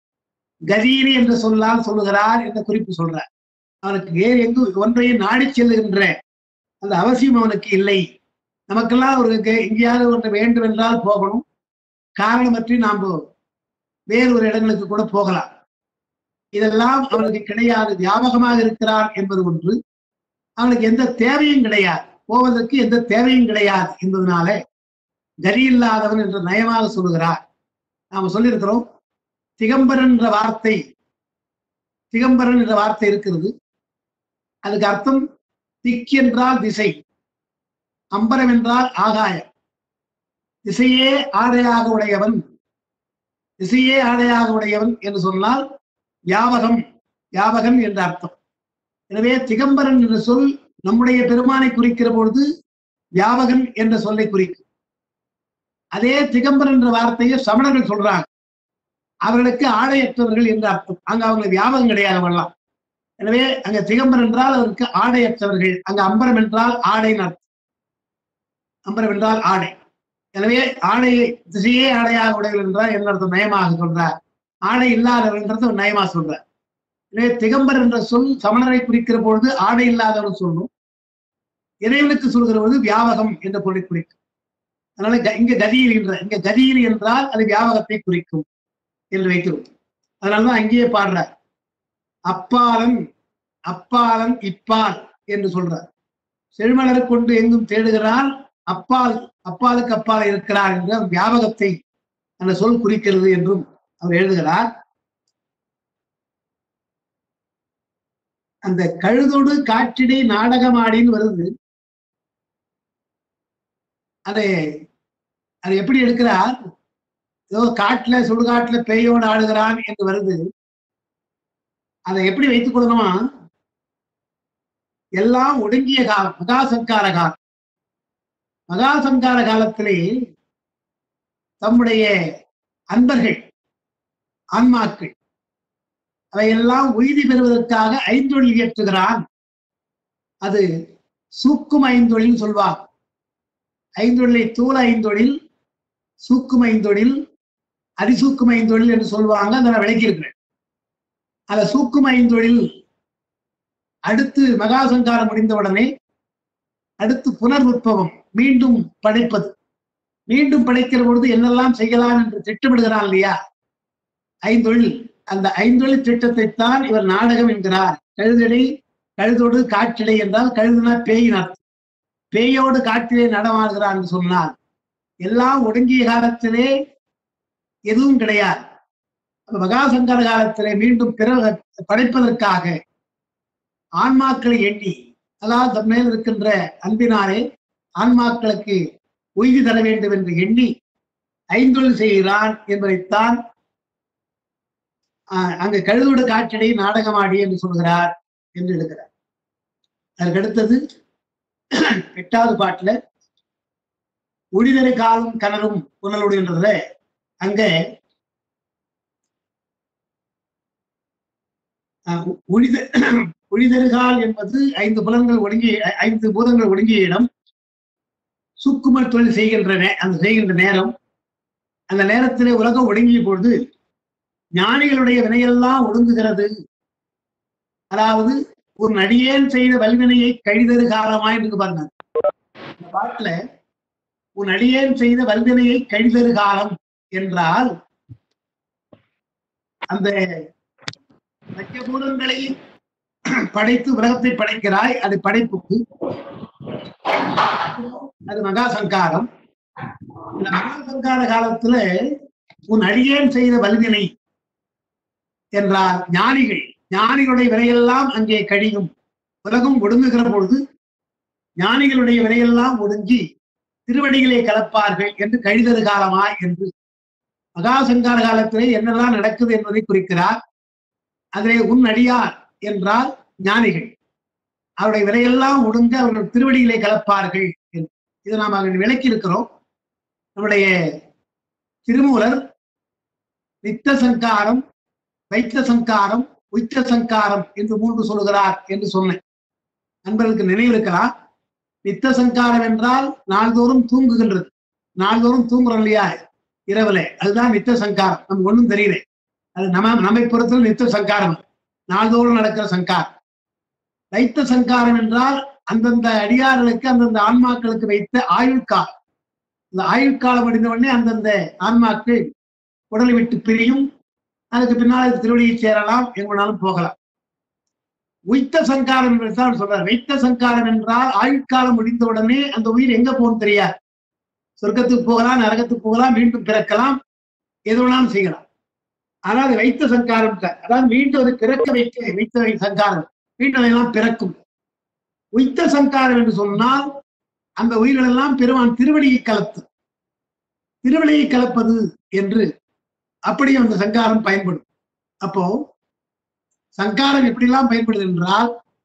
கதீரி என்ற சொல்லால் சொல்லுகிறார் என்ற குறிப்பு சொல்றார் அவனுக்கு வேறு எங்கு ஒன்றையும் நாடி செல்லுகின்ற அந்த அவசியம் அவனுக்கு இல்லை நமக்கெல்லாம் ஒரு கே- எங்கேயாவது ஒன்று வேண்டும் என்றால் போகணும் காரணமற்றி நாம் வேறு ஒரு இடங்களுக்கு கூட போகலாம் இதெல்லாம் அவனுக்கு கிடையாது வியாபகமாக இருக்கிறான் என்பது ஒன்று அவனுக்கு எந்த தேவையும் கிடையாது போவதற்கு எந்த தேவையும் கிடையாது என்பதனால கதி இல்லாதவன் என்று நயமாக சொல்லுகிறார் நாம சொல்லியிருக்கிறோம் திகம்பரன் என்ற வார்த்தை திகம்பரன் என்ற வார்த்தை இருக்கிறது அதுக்கு அர்த்தம் திக் என்றால் திசை அம்பரம் என்றால் ஆகாயம் திசையே ஆடையாக உடையவன் திசையே ஆடையாக உடையவன் என்று சொன்னால் வியாபகம் வியாபகன் என்ற அர்த்தம் எனவே திகம்பரன் என்ற சொல் நம்முடைய பெருமானை குறிக்கிற பொழுது வியாபகன் என்ற சொல்லை குறிக்கும் அதே திகம்பரன் என்ற வார்த்தையை சமணர்கள் சொல்றாங்க அவர்களுக்கு ஆடையற்றவர்கள் என்று அர்த்தம் அங்க அவங்க வியாபகம் கிடையாது அவங்களாம் எனவே அங்க திகம்பரம் என்றால் அவருக்கு ஆடையற்றவர்கள் அங்க அம்பரம் என்றால் ஆடைன்னு அர்த்தம் அம்பரம் என்றால் ஆடை எனவே ஆடையை திசையே ஆடையாக உடையவர்கள் என்றால் என்ன அர்த்தம் நயமாக சொல்றார் ஆடை இல்லாதவர்ன்றது ஒரு நயமா சொல்றார் எனவே திகம்பர் என்ற சொல் சமணரை குறிக்கிற பொழுது ஆடை இல்லாதவன் சொல்லணும் இறைவனுக்கு சொல்கிற பொழுது வியாபகம் என்ற பொருளை குறிக்கும் அதனால க- இங்க கதியில் என்ற இங்க கதியில் என்றால் அது வியாபகத்தை குறிக்கும் என்று வைக்கிறோம் அதனாலதான் அங்கேயே பாடுறார் அப்பாலன் அப்பாலன் இப்பால் என்று சொல்றார் செழுமலரை கொண்டு எங்கும் தேடுகிறான் அப்பால் அப்பாலுக்கு அப்பால் இருக்கிறார் என்ற வியாபகத்தை அந்த சொல் குறிக்கிறது என்றும் அவர் எழுதுகிறார் அந்த கழுதோடு காற்றிடை நாடகமாடின்னு வருது அதை அதை எப்படி எடுக்கிறார் ஏதோ காட்டுல சுடுகாட்டுல பேயோடு ஆடுகிறான் என்று வருது அதை எப்படி வைத்துக் கொள்ளணுமா எல்லாம் ஒடுங்கிய காலம் மகாசங்கார காலம் மகாசங்கார காலத்திலே தம்முடைய அன்பர்கள் ஆன்மாக்கள் அவையெல்லாம் உய்தி பெறுவதற்காக ஐந்தொழில் இயற்றுகிறான் அது சூக்கும் ஐந்தொழில் சொல்வார் ஐந்தொழிலை தூள ஐந்தொழில் சூக்கும் ஐந்தொழில் அதிசூக்கும் ஐந்தொழில் என்று சொல்லுவாங்க அதை நான் விளக்கியிருக்கிறேன் அந்த சூக்கும் ஐந்தொழில் அடுத்து மகாசங்காரம் முடிந்தவுடனே அடுத்து புனர்வுற்பவம் மீண்டும் படைப்பது மீண்டும் படைக்கிற பொழுது என்னெல்லாம் செய்யலாம் என்று திட்டமிடுகிறான் இல்லையா ஐந்தொழில் அந்த ஐந்தொழில் திட்டத்தைத்தான் இவர் நாடகம் என்கிறார் கழுதடை கழுதோடு காற்றிடை என்றால் கழுதுனா பேயின் அர்த்தம் பேயோடு காற்றிலே நடமாடுகிறான் என்று சொன்னார் எல்லாம் ஒடுங்கிய காலத்திலே எதுவும் கிடையாது அப்ப மகாசங்கர காலத்திலே மீண்டும் பிற படைப்பதற்காக ஆன்மாக்களை எண்ணி அதாவது தம் மேல் இருக்கின்ற அன்பினாலே ஆன்மாக்களுக்கு உய்தி தர வேண்டும் என்று எண்ணி ஐந்தொழில் செய்கிறான் என்பதைத்தான் ஆஹ், அங்கு கழுதோடு காற்றிடை நாடகமாடி என்று சொல்கிறார் என்று எழுதுகிறார் அதற்கு அடுத்தது எட்டாவது பாட்டுல ஒளிதரு காலும் கனலும் புனலுடைன்றதுல அங்க அஹ், ஒளித ஒளிதருகால் என்பது ஐந்து புலன்கள் ஒடுங்கிய ஐ- ஐந்து பூதங்கள் ஒடுங்கிய இடம் சுக்கும தொழில் செய்கின்ற நே- அந்த செய்கின்ற நேரம் அந்த நேரத்திலே உலகம் ஒடுங்கிய பொழுது ஞானிகளுடைய வினையெல்லாம் ஒடுங்குகிறது அதாவது ஒரு நடிகேன் செய்த வல்வினையை கழிதரு காலமாய் இருக்கு பாருங்க இந்த பாட்டுல உன் அடியேன் செய்த வல்வினையை கழிதரு காலம் என்றால் அந்த பஞ்சபூதங்களை படைத்து உலகத்தை படைக்கிறாய் அது படைப்புக்கு அது மகா சங்காரம் இந்த மகா சங்கார காலத்துல உன் அடியேன் செய்த வல்வினை என்றால் ஞானிகள் ஞானிகளுடைய வினையெல்லாம் அங்கே கழியும் உலகம் ஒடுங்குகிற பொழுது ஞானிகளுடைய வினையெல்லாம் ஒடுங்கி திருவடிகளை கலப்பார்கள் என்று கழிதரு காலமா என்று மகாசங்கார காலத்திலே என்னெல்லாம் நடக்குது என்பதை குறிக்கிறார் அதிலே உன் அடியார் என்றால் ஞானிகள் அவருடைய விலையெல்லாம் ஒடுங்க அவர்கள் திருவடிகளை கலப்பார்கள் என்று இதை நாம் அங்கே விளக்கி இருக்கிறோம் நம்முடைய திருமூலர் நித்த சங்காரம் வைத்த சங்காரம் உய்த்த சங்காரம் என்று மூன்று சொல்லுகிறார் என்று சொன்னேன் நண்பர்களுக்கு நினைவு இருக்கலாம் நித்த சங்காரம் என்றால் நாள்தோறும் தூங்குகின்றது நாள்தோறும் தூங்குறோம் இல்லையா இரவுல அதுதான் நித்த சங்காரம் நமக்கு ஒண்ணும் தெரியல அது நம்ம நம்மை பொறுத்தவரை நித்த சங்காரம் நாள்தோறும் நடக்கிற சங்காரம் வைத்த சங்காரம் என்றால் அந்தந்த அடியார்களுக்கு அந்தந்த ஆன்மாக்களுக்கு வைத்த ஆயுட்காலம் இந்த ஆயுட்காலம் முடிந்த உடனே அந்தந்த ஆன்மாக்கள் உடலை விட்டு பிரியும் அதுக்கு பின்னால் திருவடியை சேரலாம் எங்கனாலும் போகலாம் உய்த்த சங்காரம் என்று தான் சொல்றார் வைத்த சங்காரம் என்றால் ஆயுட்காலம் முடிந்த உடனே அந்த உயிர் எங்க போகும் தெரியாது சொர்க்கத்துக்கு போகலாம் நரகத்துக்கு போகலாம் மீண்டும் பிறக்கலாம் எது வேணாலும் செய்யலாம் ஆனால் அது வைத்த சங்காரம் தான். அதாவது மீண்டும் அது பிறக்க வைக்க வைத்த வை- சங்காரம் மீண்டும் அதெல்லாம் பிறக்கும் உய்த்த சங்காரம் என்று சொன்னால் அந்த உயிர்கள் எல்லாம் பெருமான் திருவடியை கலத்து திருவடியை கலப்பது என்று அப்படி அந்த சங்காரம் பயன்படும் அப்போ சங்காரம் எப்படிலாம் பயன்படுது என்றால்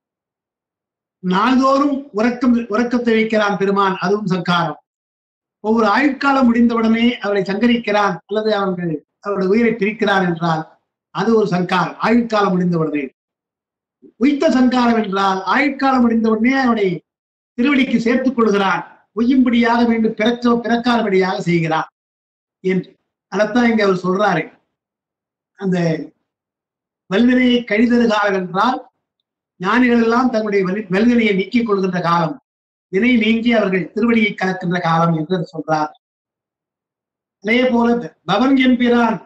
நாள்தோறும் உறக்கம் உறக்கத்தை வைக்கிறான் பெருமான் அதுவும் சங்காரம் ஒவ்வொரு ஆயுட்காலம் முடிந்தவுடனே அவரை சங்கரிக்கிறான் அல்லது அவர்கள் அவருடைய உயிரை பிரிக்கிறார் என்றால் அது ஒரு சங்காரம் ஆயுட்காலம் முடிந்தவுடனே உய்த்த சங்காரம் என்றால் ஆயுட்காலம் முடிந்தவுடனே அவனை திருவடிக்கு சேர்த்துக் கொள்கிறான் உய்யும்படியாக மீண்டும் பிறக்க பிறக்காதபடியாக செய்கிறான் என்று அதைத்தான் இங்க அவர் சொல்றாரு அந்த வல்வினையை கழிதரு காலம் என்றால் ஞானிகள் எல்லாம் தங்களுடைய வலி- வல்வினையை நீக்கிக் கொள்கின்ற காலம் வினை நீங்கி அவர்கள் திருவடியை கலக்கின்ற காலம் என்று அவர் சொல்றார் அதே போல பவன் எம்பிரான்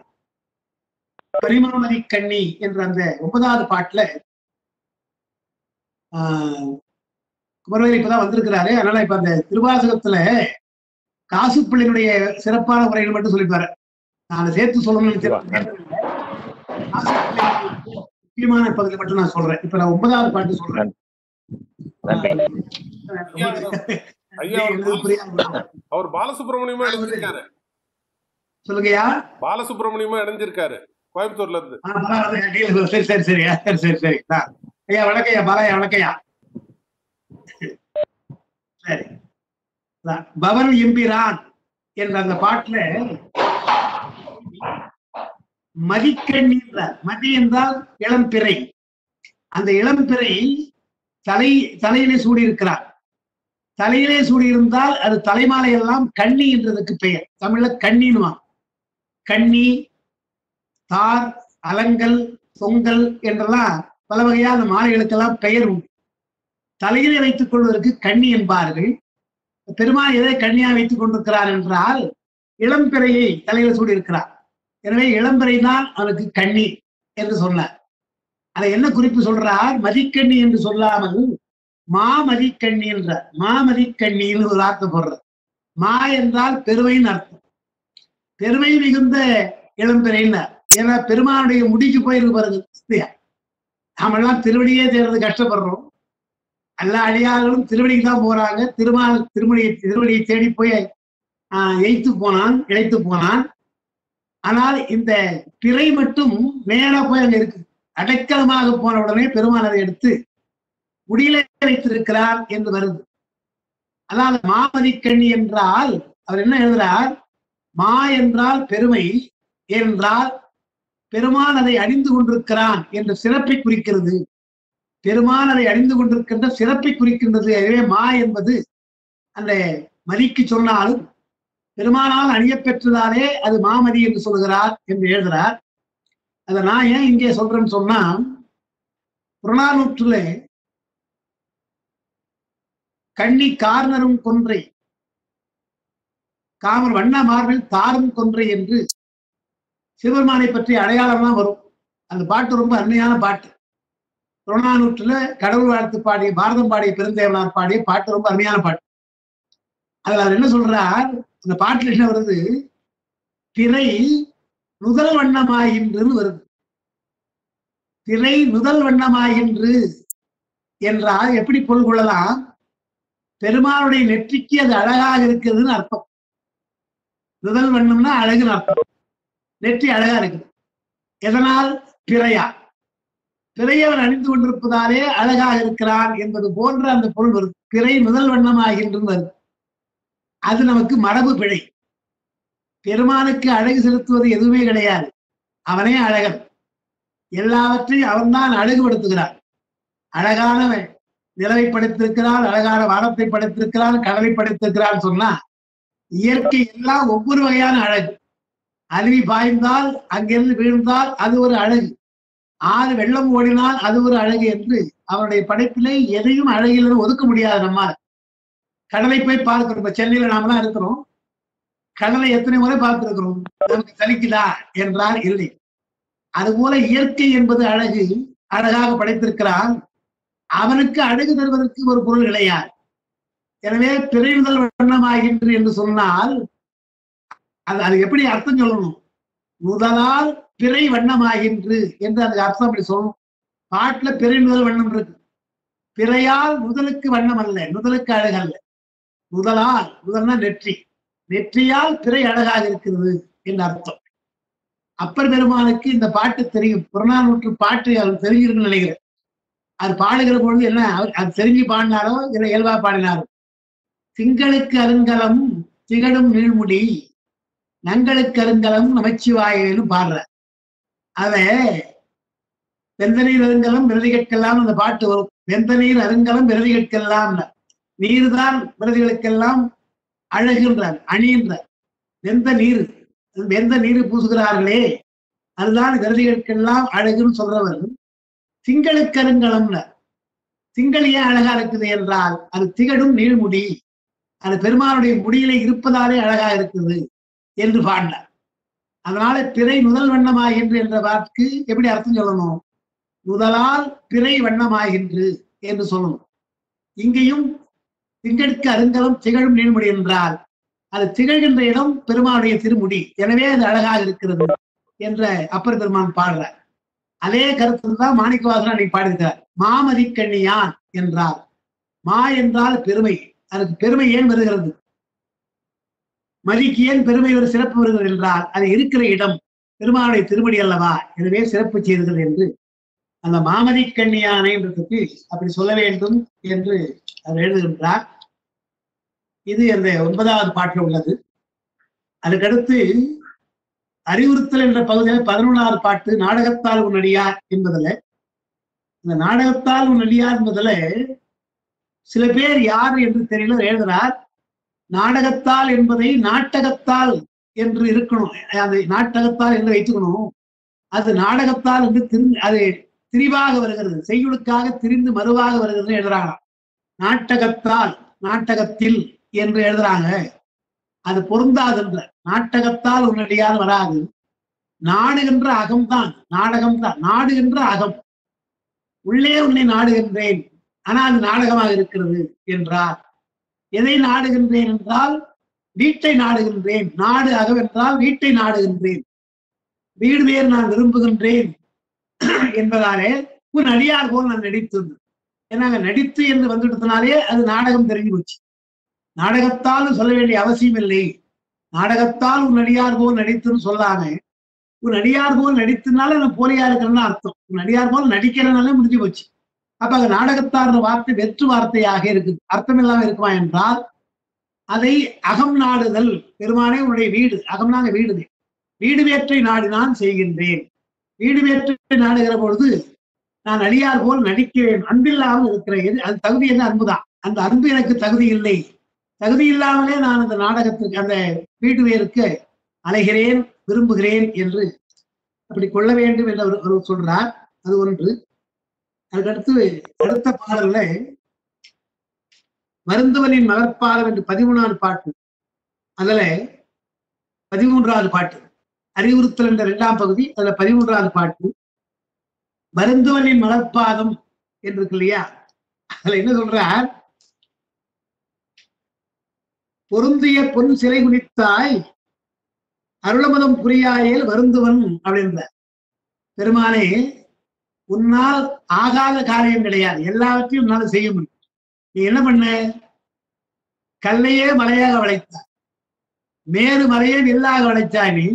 பரிமாமதி கண்ணி என்ற அந்த ஒன்பதாவது பாட்டுல ஆஹ் குமரவேல் இப்பதான் வந்திருக்கிறாரு அதனால இப்ப அந்த திருவாசகத்துல காசுப்பிள்ளையினுடைய சிறப்பான உரைகள் மட்டும் சொல்லிப்பாரு நான் அதை சேர்த்து சொல்லணும்னு நினைச்சேன். காசுப்பிள்ளையினுடைய முக்கியமான பகுதி மட்டும் நான் சொல்றேன் இப்ப நான் ஒன்பதாவது பாட்டு சொல்றேன் நன்றி ஐயா, எல்லாம் புரியாம அவர் பாலசுப்ரமணியமா இணைஞ்சிருக்காரு சொல்லுங்கய்யா பாலசுப்ரமணியமா இணைஞ்சிருக்காரு கோயம்புத்தூர்ல இருந்து ஆ, பரவாயில்ல, deal. சரி சரி சரி சரி சரி சரி ஆ. ஐயா வணக்கய்யா பாலையா வணக்கய்யா சரி அதான், பவன் எம்பிரான் என்ற அந்த பாட்டுல மதிக்கண்ணி என்றார் மதி என்றால் இளம்பிறை அந்த இளம்பிறை தலை தலையிலே சூடியிருக்கிறார் தலையிலே சூடியிருந்தால் அது தலைமாலை எல்லாம் கண்ணி என்றதுக்கு பெயர் தமிழ்ல கண்ணினுவான் கண்ணி தார் அலங்கல் தொங்கல் என்றெல்லாம் பல வகையான மாலைகளுக்கெல்லாம் பெயர் உண்டு தலையிலே வைத்துக் கொள்வதற்கு கண்ணி என்பார்கள் பெருமாள் எதை கண்ணியா வைத்துக் கொண்டிருக்கிறார் என்றால் இளம்பிறையை தலையில சூடியிருக்கிறார் எனவே இளம்பிறை தான் அவனுக்கு கண்ணி என்று சொன்னார் அதை என்ன குறிப்பு சொல்றார் மதிக்கண்ணி என்று சொல்லாமல் மாமதிக்கண்ணி என்றார் மாமதிக்கண்ணின்னு ஒரு அர்த்தம் போடுறார் மா என்றால் பெருமைன்னு அர்த்தம் பெருமை மிகுந்த இளம்பிறைன்னார் ஏன்னா பெருமானுடைய முடிக்கு போயிருக்கு பாருங்க இல்லையா? நாமெல்லாம் திருவடியே தேர்றது கஷ்டப்படுறோம் எல்லா அடியார்களும் திருவடிக்கு தான் போறாங்க திருமால் திருமணியை திருவடியை தேடி போய் ஆஹ், எய்த்து போனான் இழைத்து போனான் ஆனால் இந்த பிறை மட்டும் மேல போய் அங்க இருக்கு அடைக்கலமாக போன உடனே பெருமான் அதை எடுத்து முடியில வைத்திருக்கிறார் என்று வருது அதாவது மாமதிக்கண்ணி என்றால் அவர் என்ன எழுதுறார் மா என்றால் பெருமை என்றால் பெருமான் அதை அணிந்து கொண்டிருக்கிறான் என்ற சிறப்பை குறிக்கிறது பெருமான் அதை அணிந்து கொண்டிருக்கின்ற சிறப்பை குறிக்கின்றது எனவே மா என்பது அந்த மதிக்கு சொன்னாலும் பெருமானால் அணியப் பெற்றதாலே அது மாமதி என்று சொல்கிறார் என்று எழுதுகிறார் அதை நான் ஏன் இங்கே சொல்றேன்னு சொன்னா புறநானூற்றுல கண்ணி கார்னரும் கொன்றை காமர் வண்ண மார்பில் தாரும் கொன்றை என்று சிவபெருமானை பற்றி அடையாளம்லாம் வரும் அந்த பாட்டு ரொம்ப அருமையான பாட்டு புறநானூற்றுல கடவுள் வாழ்த்து பாடிய பாரதம் பாடிய பெருந்தேவனார் பாடிய பாட்டு ரொம்ப அருமையான பாட்டு அதுல அவர் என்ன சொல்றார் அந்த பாட்டுல என்ன வருது திரை முதல் வண்ணமாயின்றுன்னு வருது திரை முதல் வண்ணமாயின்று என்றால் எப்படி பொருள் கொள்ளலாம் பெருமாளுடைய நெற்றிக்கு அது அழகாக இருக்கிறதுன்னு அர்த்தம் முதல் வண்ணம்னா அழகுன்னு அர்த்தம் நெற்றி அழகா இருக்குது எதனால் பிறையா பிறையவர் அணிந்து கொண்டிருப்பதாலே அழகாக இருக்கிறான் என்பது போன்ற அந்த பொருள் வருது பிறை முதல் வண்ணமாகின்றது வருது அது நமக்கு மரபு பிழை பெருமானுக்கு அழகு செலுத்துவது எதுவுமே கிடையாது அவனே அழகன் எல்லாவற்றையும் அவன்தான் அழகுபடுத்துகிறான் அழகான நிலவை படைத்திருக்கிறான் அழகான வானத்தை படைத்திருக்கிறான் கடலை படைத்திருக்கிறான் சொன்னா இயற்கை எல்லாம் ஒவ்வொரு வகையான அழகு அருவி பாய்ந்தால் அங்கிருந்து வீழ்ந்தால் அது ஒரு அழகு ஆறு வெள்ளம் ஓடினால் அது ஒரு அழகு என்று அவருடைய படைப்பிலே எதையும் அழகில் ஒதுக்க முடியாது நம்மால் கடலை போய் பார்க்கிறோம் இப்ப சென்னையில நாமெல்லாம் இருக்கிறோம் கடலை எத்தனை முறை பார்த்திருக்கிறோம் நமக்கு சலிக்குதா என்றால் இல்லை அதுபோல இயற்கை என்பது அழகு அழகாக படைத்திருக்கிறான் அவனுக்கு அழகு தருவதற்கு ஒரு பொருள் கிடையாது எனவே பிறை முதல் வண்ணமாகின்று என்று சொன்னால் அது அது எப்படி அர்த்தம் சொல்லணும் முதலால் பிறை வண்ணமாகின்று என்று அதுக்கு அர்த்தம் அப்படி சொல்லணும் பாட்டுல பிறை முதல் வண்ணம் இருக்கு பிறையால் முதலுக்கு வண்ணம் அல்ல முதலுக்கு அழகு அல்ல முதலால் முதல்னா நெற்றி நெற்றியால் பிறை அழகாக இருக்கிறது என்று அர்த்தம் அப்பர் பெருமானுக்கு இந்த பாட்டு தெரியும் புறநானூற்று பாட்டு அவர் தெரிஞ்சிருக்குன்னு நினைக்கிறேன் அது பாடுகிற பொழுது என்ன அவர் அது தெரிஞ்சு பாடினாரோ இல்லை இயல்பா பாடினாரோ திங்களுக்கு அருங்கலம் திகழும் நீழ்முடி நங்களுக்கு அருங்கலம் நமச்சிவாயன்னு பாடுற அத வெந்த நீர் அருங்கலம் விரதிகளுக்கெல்லாம் அந்த பாட்டு வரும் வெந்த நீர் அருங்கலம் விரதிகளுக்கெல்லாம் நீர்தான் விரதிகளுக்கெல்லாம் அழகுன்றார் அணின்றார் வெந்த நீர் வெந்த நீர் பூசுகிறார்களே அதுதான் விரதிகளுக்கெல்லாம் அழகுன்னு சொல்றவர் திங்களுக்கருங்கலம்ல திங்கள் ஏன் அழகா இருக்குது என்றால் அது திகழும் நீழ்முடி அது பெருமானுடைய முடியில இருப்பதாலே அழகா இருக்குது என்று பாடினார் அதனால பிறை முதல் வண்ணமாகின்று என்ற வாக்கு எப்படி அர்த்தம் சொல்லணும் முதலால் பிறை வண்ணமாகின்று என்று சொல்லணும் இங்கேயும் திங்களுக்கு அருங்கலம் திகழும் நீழ்முடி என்றால் அது திகழ்கின்ற இடம் பெருமானுடைய திருமுடி எனவே அது அழகாக இருக்கிறது என்ற அப்பர் பெருமான் பாடுறார் அதே கருத்து தான் மாணிக்கவாசன் அன்னைக்கு பாடியிருக்கிறார் மாமதி கண்ணியான் என்றார் மா என்றால் பெருமை அதுக்கு பெருமை ஏன் வருகிறது மதிக்கு ஏன் பெருமை ஒரு சிறப்பு வருகிறது என்றால் அது இருக்கிற இடம் பெருமானுடைய திருமடி அல்லவா எனவே சிறப்பு செய்கிறது என்று அந்த மாமதி கண்ணியானை என்றதுக்கு அப்படி சொல்ல வேண்டும் என்று அவர் எழுதுகின்றார் இது அந்த ஒன்பதாவது பாட்டில் உள்ளது அதுக்கடுத்து அறிவுறுத்தல் என்ற பகுதியில் பதினொன்றாவது பாட்டு நாடகத்தால் உன் அடியார் என்பதுல இந்த நாடகத்தால் உன் அடியார் என்பதுல சில பேர் யார் என்று தெரியல எழுதுறார் நாடகத்தால் என்பதை நாட்டகத்தால் என்று இருக்கணும் அது நாட்டகத்தால் என்று வைத்துக்கணும் அது நாடகத்தால் என்று திரு அது திரிவாக வருகிறது செய்யுளுக்காக திரிந்து மறுவாக வருகிறது எழுதுறாங்க நாட்டகத்தால் நாட்டகத்தில் என்று எழுதுறாங்க அது பொருந்தாதுன்ற நாட்டகத்தால் உன்னடியால் வராது நாடுகின்ற அகம்தான் நாடகம்தான் நாடுகின்ற அகம் உள்ளே உன்னை நாடுகின்றேன் ஆனால் அது நாடகமாக இருக்கிறது என்றார் எதை நாடுகின்றேன் என்றால் வீட்டை நாடுகின்றேன் நாடு அகம் என்றால் வீட்டை நாடுகின்றேன் வீடு வேறு நான் விரும்புகின்றேன் என்பதாலே உன் அடியார் போல் நான் நடித்தது ஏன்னா நடித்து என்று வந்துட்டதுனாலே அது நாடகம் தெரிஞ்சு போச்சு நாடகத்தால் சொல்ல வேண்டிய அவசியம் இல்லை நாடகத்தால் உன் அடியார் போல் நடித்துன்னு சொல்லாம உன் அடியார் போல் நடித்தனால நான் போலியா இருக்கிறேன்னு அர்த்தம் உன் அடியார் போல் நடிக்கிறனாலே முடிஞ்சு போச்சு அப்ப அங்க நாடகத்தார் வார்த்தை வெற்று வார்த்தையாக இருக்குது அர்த்தம் இல்லாம இருக்குமா என்றால் அதை அகம் நாடுதல் பெருமானே உன்னுடைய வீடு அகம்னாங்க வீடு வீடு வேற்றை நாடு நான் செய்கின்றேன் வீடு வேற்றை நாடுகிற பொழுது நான் அடியார் போல் நடிக்கிறேன் அன்பில்லாமல் இருக்கிறேன் அது தகுதி என்ன அன்புதான் அந்த அன்பு எனக்கு தகுதி இல்லை தகுதி இல்லாமலே நான் அந்த நாடகத்துக்கு அந்த வீட்டு வேருக்கு அலைகிறேன் விரும்புகிறேன் என்று அப்படி கொள்ள வேண்டும் என்று அவர் அவர் சொல்றார் அது ஒன்று அதுக்கடுத்து அடுத்த பாடல்ல மருந்துவனின் மலர்பாலம் என்று பதிமூணாவது பாட்டு அதுல பதிமூன்றாவது பாட்டு அறிவுறுத்தல் என்ற இரண்டாம் பகுதி அதுல பதிமூன்றாவது பாட்டு மருந்துவனின் மலர்பாதம் என்று இருக்கு இல்லையா அதுல என்ன சொல்றார் பொருந்திய பொன் சிலை குனித்தாய் அருளமதம் புரியாயேல் வருந்துவன் அப்படின்ற பெருமானே உன்னால் ஆகாத காரியம் கிடையாது எல்லாவற்றையும் உன்னால செய்ய முடியும் நீ என்ன பண்ண கல்லையே மலையாக வளைத்தாய் மேறு மலையே வில்லாக வளைச்சாய் நீ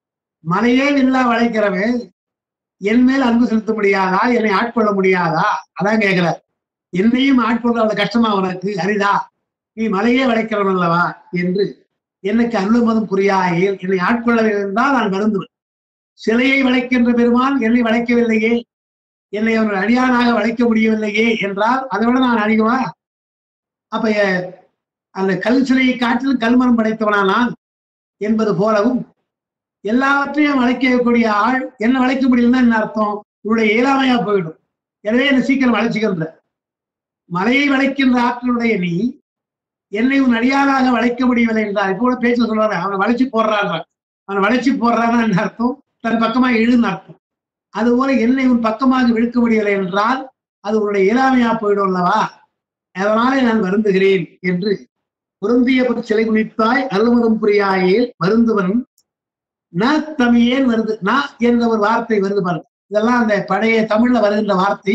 மலையே வில்லா வளைக்கிறவன் என் மேல் அன்பு செலுத்த முடியாதா என்னை ஆட்கொள்ள முடியாதா அதான் கேட்கிற என்னையும் ஆட்கொள்ள அவ்வளவு கஷ்டமா உனக்கு அரிதா நீ மலையே வளைக்கிறவன் அல்லவா என்று எனக்கு அருளுமதும் புரியாயே என்னை ஆட்கொள்ளவில்லை என்றால் நான் வருந்துவேன் சிலையை வளைக்கின்ற பெருமான் என்னை வளைக்கவில்லையே என்னை அவர் அடியானாக வளைக்க முடியவில்லையே என்றால் அதை விட நான் அடிக்குவா அப்ப எ- அந்த கல் சிலையை காட்டிலும் கல்மரம் படைத்தவனா நான் என்பது போலவும் எல்லாவற்றையும் வளைக்கக்கூடிய ஆள் என்ன வளைக்க முடியலன்னா என்ன அர்த்தம் உன்னுடைய இயலாமையா போயிடும் எனவே என்னை சீக்கிரம் வளைச்சுக்கின்ற மலையை வளைக்கின்ற ஆற்றலுடைய நீ என்னை உன் அடியாராக வளைக்க முடியவில்லை என்றார் இப்போ கூட பேச்சு சொல்றாரு அவனை வளைச்சு போடுறான் அவனை வளைச்சு போடுறான்னா என்ன அர்த்தம் தன் பக்கமா இழுன்னு அர்த்தம் அதுபோல என்னை உன் பக்கமாக விழுக்க முடியவில்லை என்றால் அது உன்னுடைய இயலாமையா போயிடும் அல்லவா அதனாலே நான் வருந்துகிறேன் என்று பொருந்திய பொற் சிலை குனித்தாய் அருள்மதம் புரியாயேல் வருந்துவன் ந தமியேன் வருது ந என்ற ஒரு வார்த்தை வருது பாருங்க இதெல்லாம் அந்த பழைய தமிழ்ல வருகின்ற வார்த்தை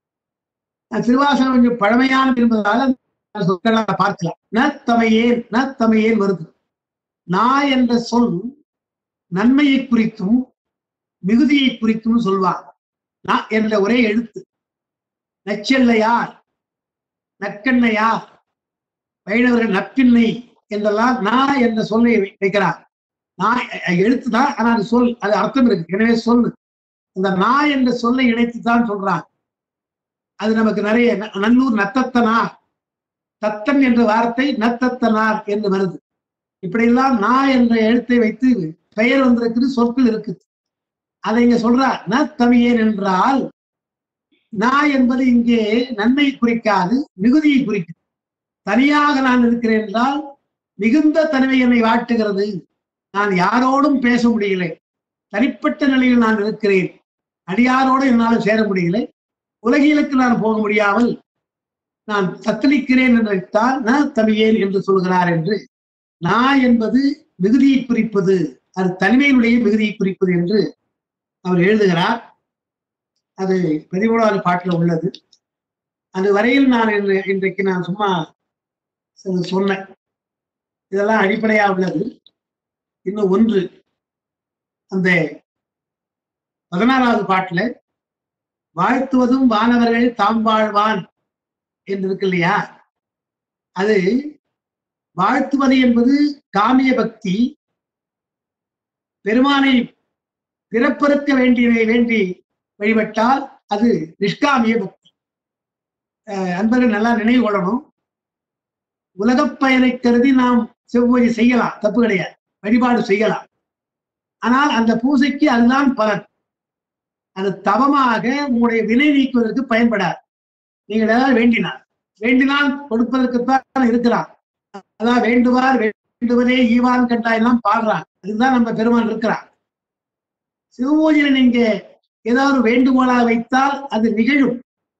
அஹ் திருவாசகம் கொஞ்சம் பழமையானது என்பதால அந்த சொற்களை பார்க்கலாம் ந தமையேன் ந தமையேன் வருது நான் என்ற சொல் நன்மையை குறித்தும் மிகுதியை குறித்தும் சொல்வார் ந என்ற ஒரே எழுத்து நச்செல்லையார் நற்கண்ணையார் வைணவர்கள் நப்பின்னை என்றெல்லாம் நான் என்ற சொல்லை வை- வைக்கிறார் நான் எழுத்து தான் ஆனா அது சொல் அது அர்த்தம் இருக்கு எனவே சொல்லு அந்த நான் என்ற சொல்லை இணைத்து தான் சொல்றான் அது நமக்கு நிறைய ந- நல்லூர் நத்தத்தனார் தத்தன் என்ற வார்த்தை நத்தத்தனார் என்று வருது இப்படியெல்லாம் நான் என்ற எழுத்தை வைத்து பெயர் வந்திருக்குது சொற்கள் இருக்குது அதை இங்க சொல்றார் ந தமியேன் என்றால் நான் என்பது இங்கே நன்மை குறிக்காது மிகுதியை குறிக்கும் தனியாக நான் இருக்கிறேன் என்றால் மிகுந்த தனிமை என்னை வாட்டுகிறது நான் யாரோடும் பேச முடியல தனிப்பட்ட நிலையில் நான் இருக்கிறேன் அடியாரோடு என்னால் சேர முடியல உலகிலுக்கு நான் போக முடியாமல் நான் தத்தளிக்கிறேன் என்றால் நான் தமியேன் என்று சொல்கிறார் என்று நான் என்பது மிகுதியை குறிப்பது அது தனிமையினுடைய மிகுதியை குறிப்பது என்று அவர் எழுதுகிறார் அது பதிமூணாவது பாட்டுல உள்ளது அது வரையில் நான் இன்று- இன்றைக்கு நான் சும்மா சில சொன்னேன் இதெல்லாம் அடிப்படையா உள்ளது இன்னும் ஒன்று அந்த பதினாறாவது பாட்டுல வாழ்த்துவதும் வானவர்கள் தாம் வாழ்வான் என்று இருக்கு இல்லையா அது வாழ்த்துவது என்பது காமிய பக்தி பெருமானை பிறப்பறுக்க வேண்டியவை வேண்டி வழிபட்டால் அது நிஷ்காமிய பக்தி அஹ் அன்பர்கள் நல்லா நினைவு கொள்ளணும் உலகப் பயனை கருதி நாம் செவ்வொழி செய்யலாம் தப்பு கிடையாது வழிபாடு செய்யலாம் ஆனால் அந்த பூசைக்கு அதுதான் பலன் அது தவமாக உங்களுடைய வினை நீக்குவதற்கு பயன்படாது நீங்கள் ஏதாவது வேண்டினார் வேண்டினால் கொடுப்பதற்குத்தான் இருக்கிறான் அதான் வேண்டுவார் வேண்டுவதே ஈவான் கண்டாயெல்லாம் பாடுறான் அதுதான் நம்ம பெருமான் இருக்கிறான் சிவபூஜையில நீங்க ஏதாவது வேண்டுகோளாக வைத்தால் அது நிகழும்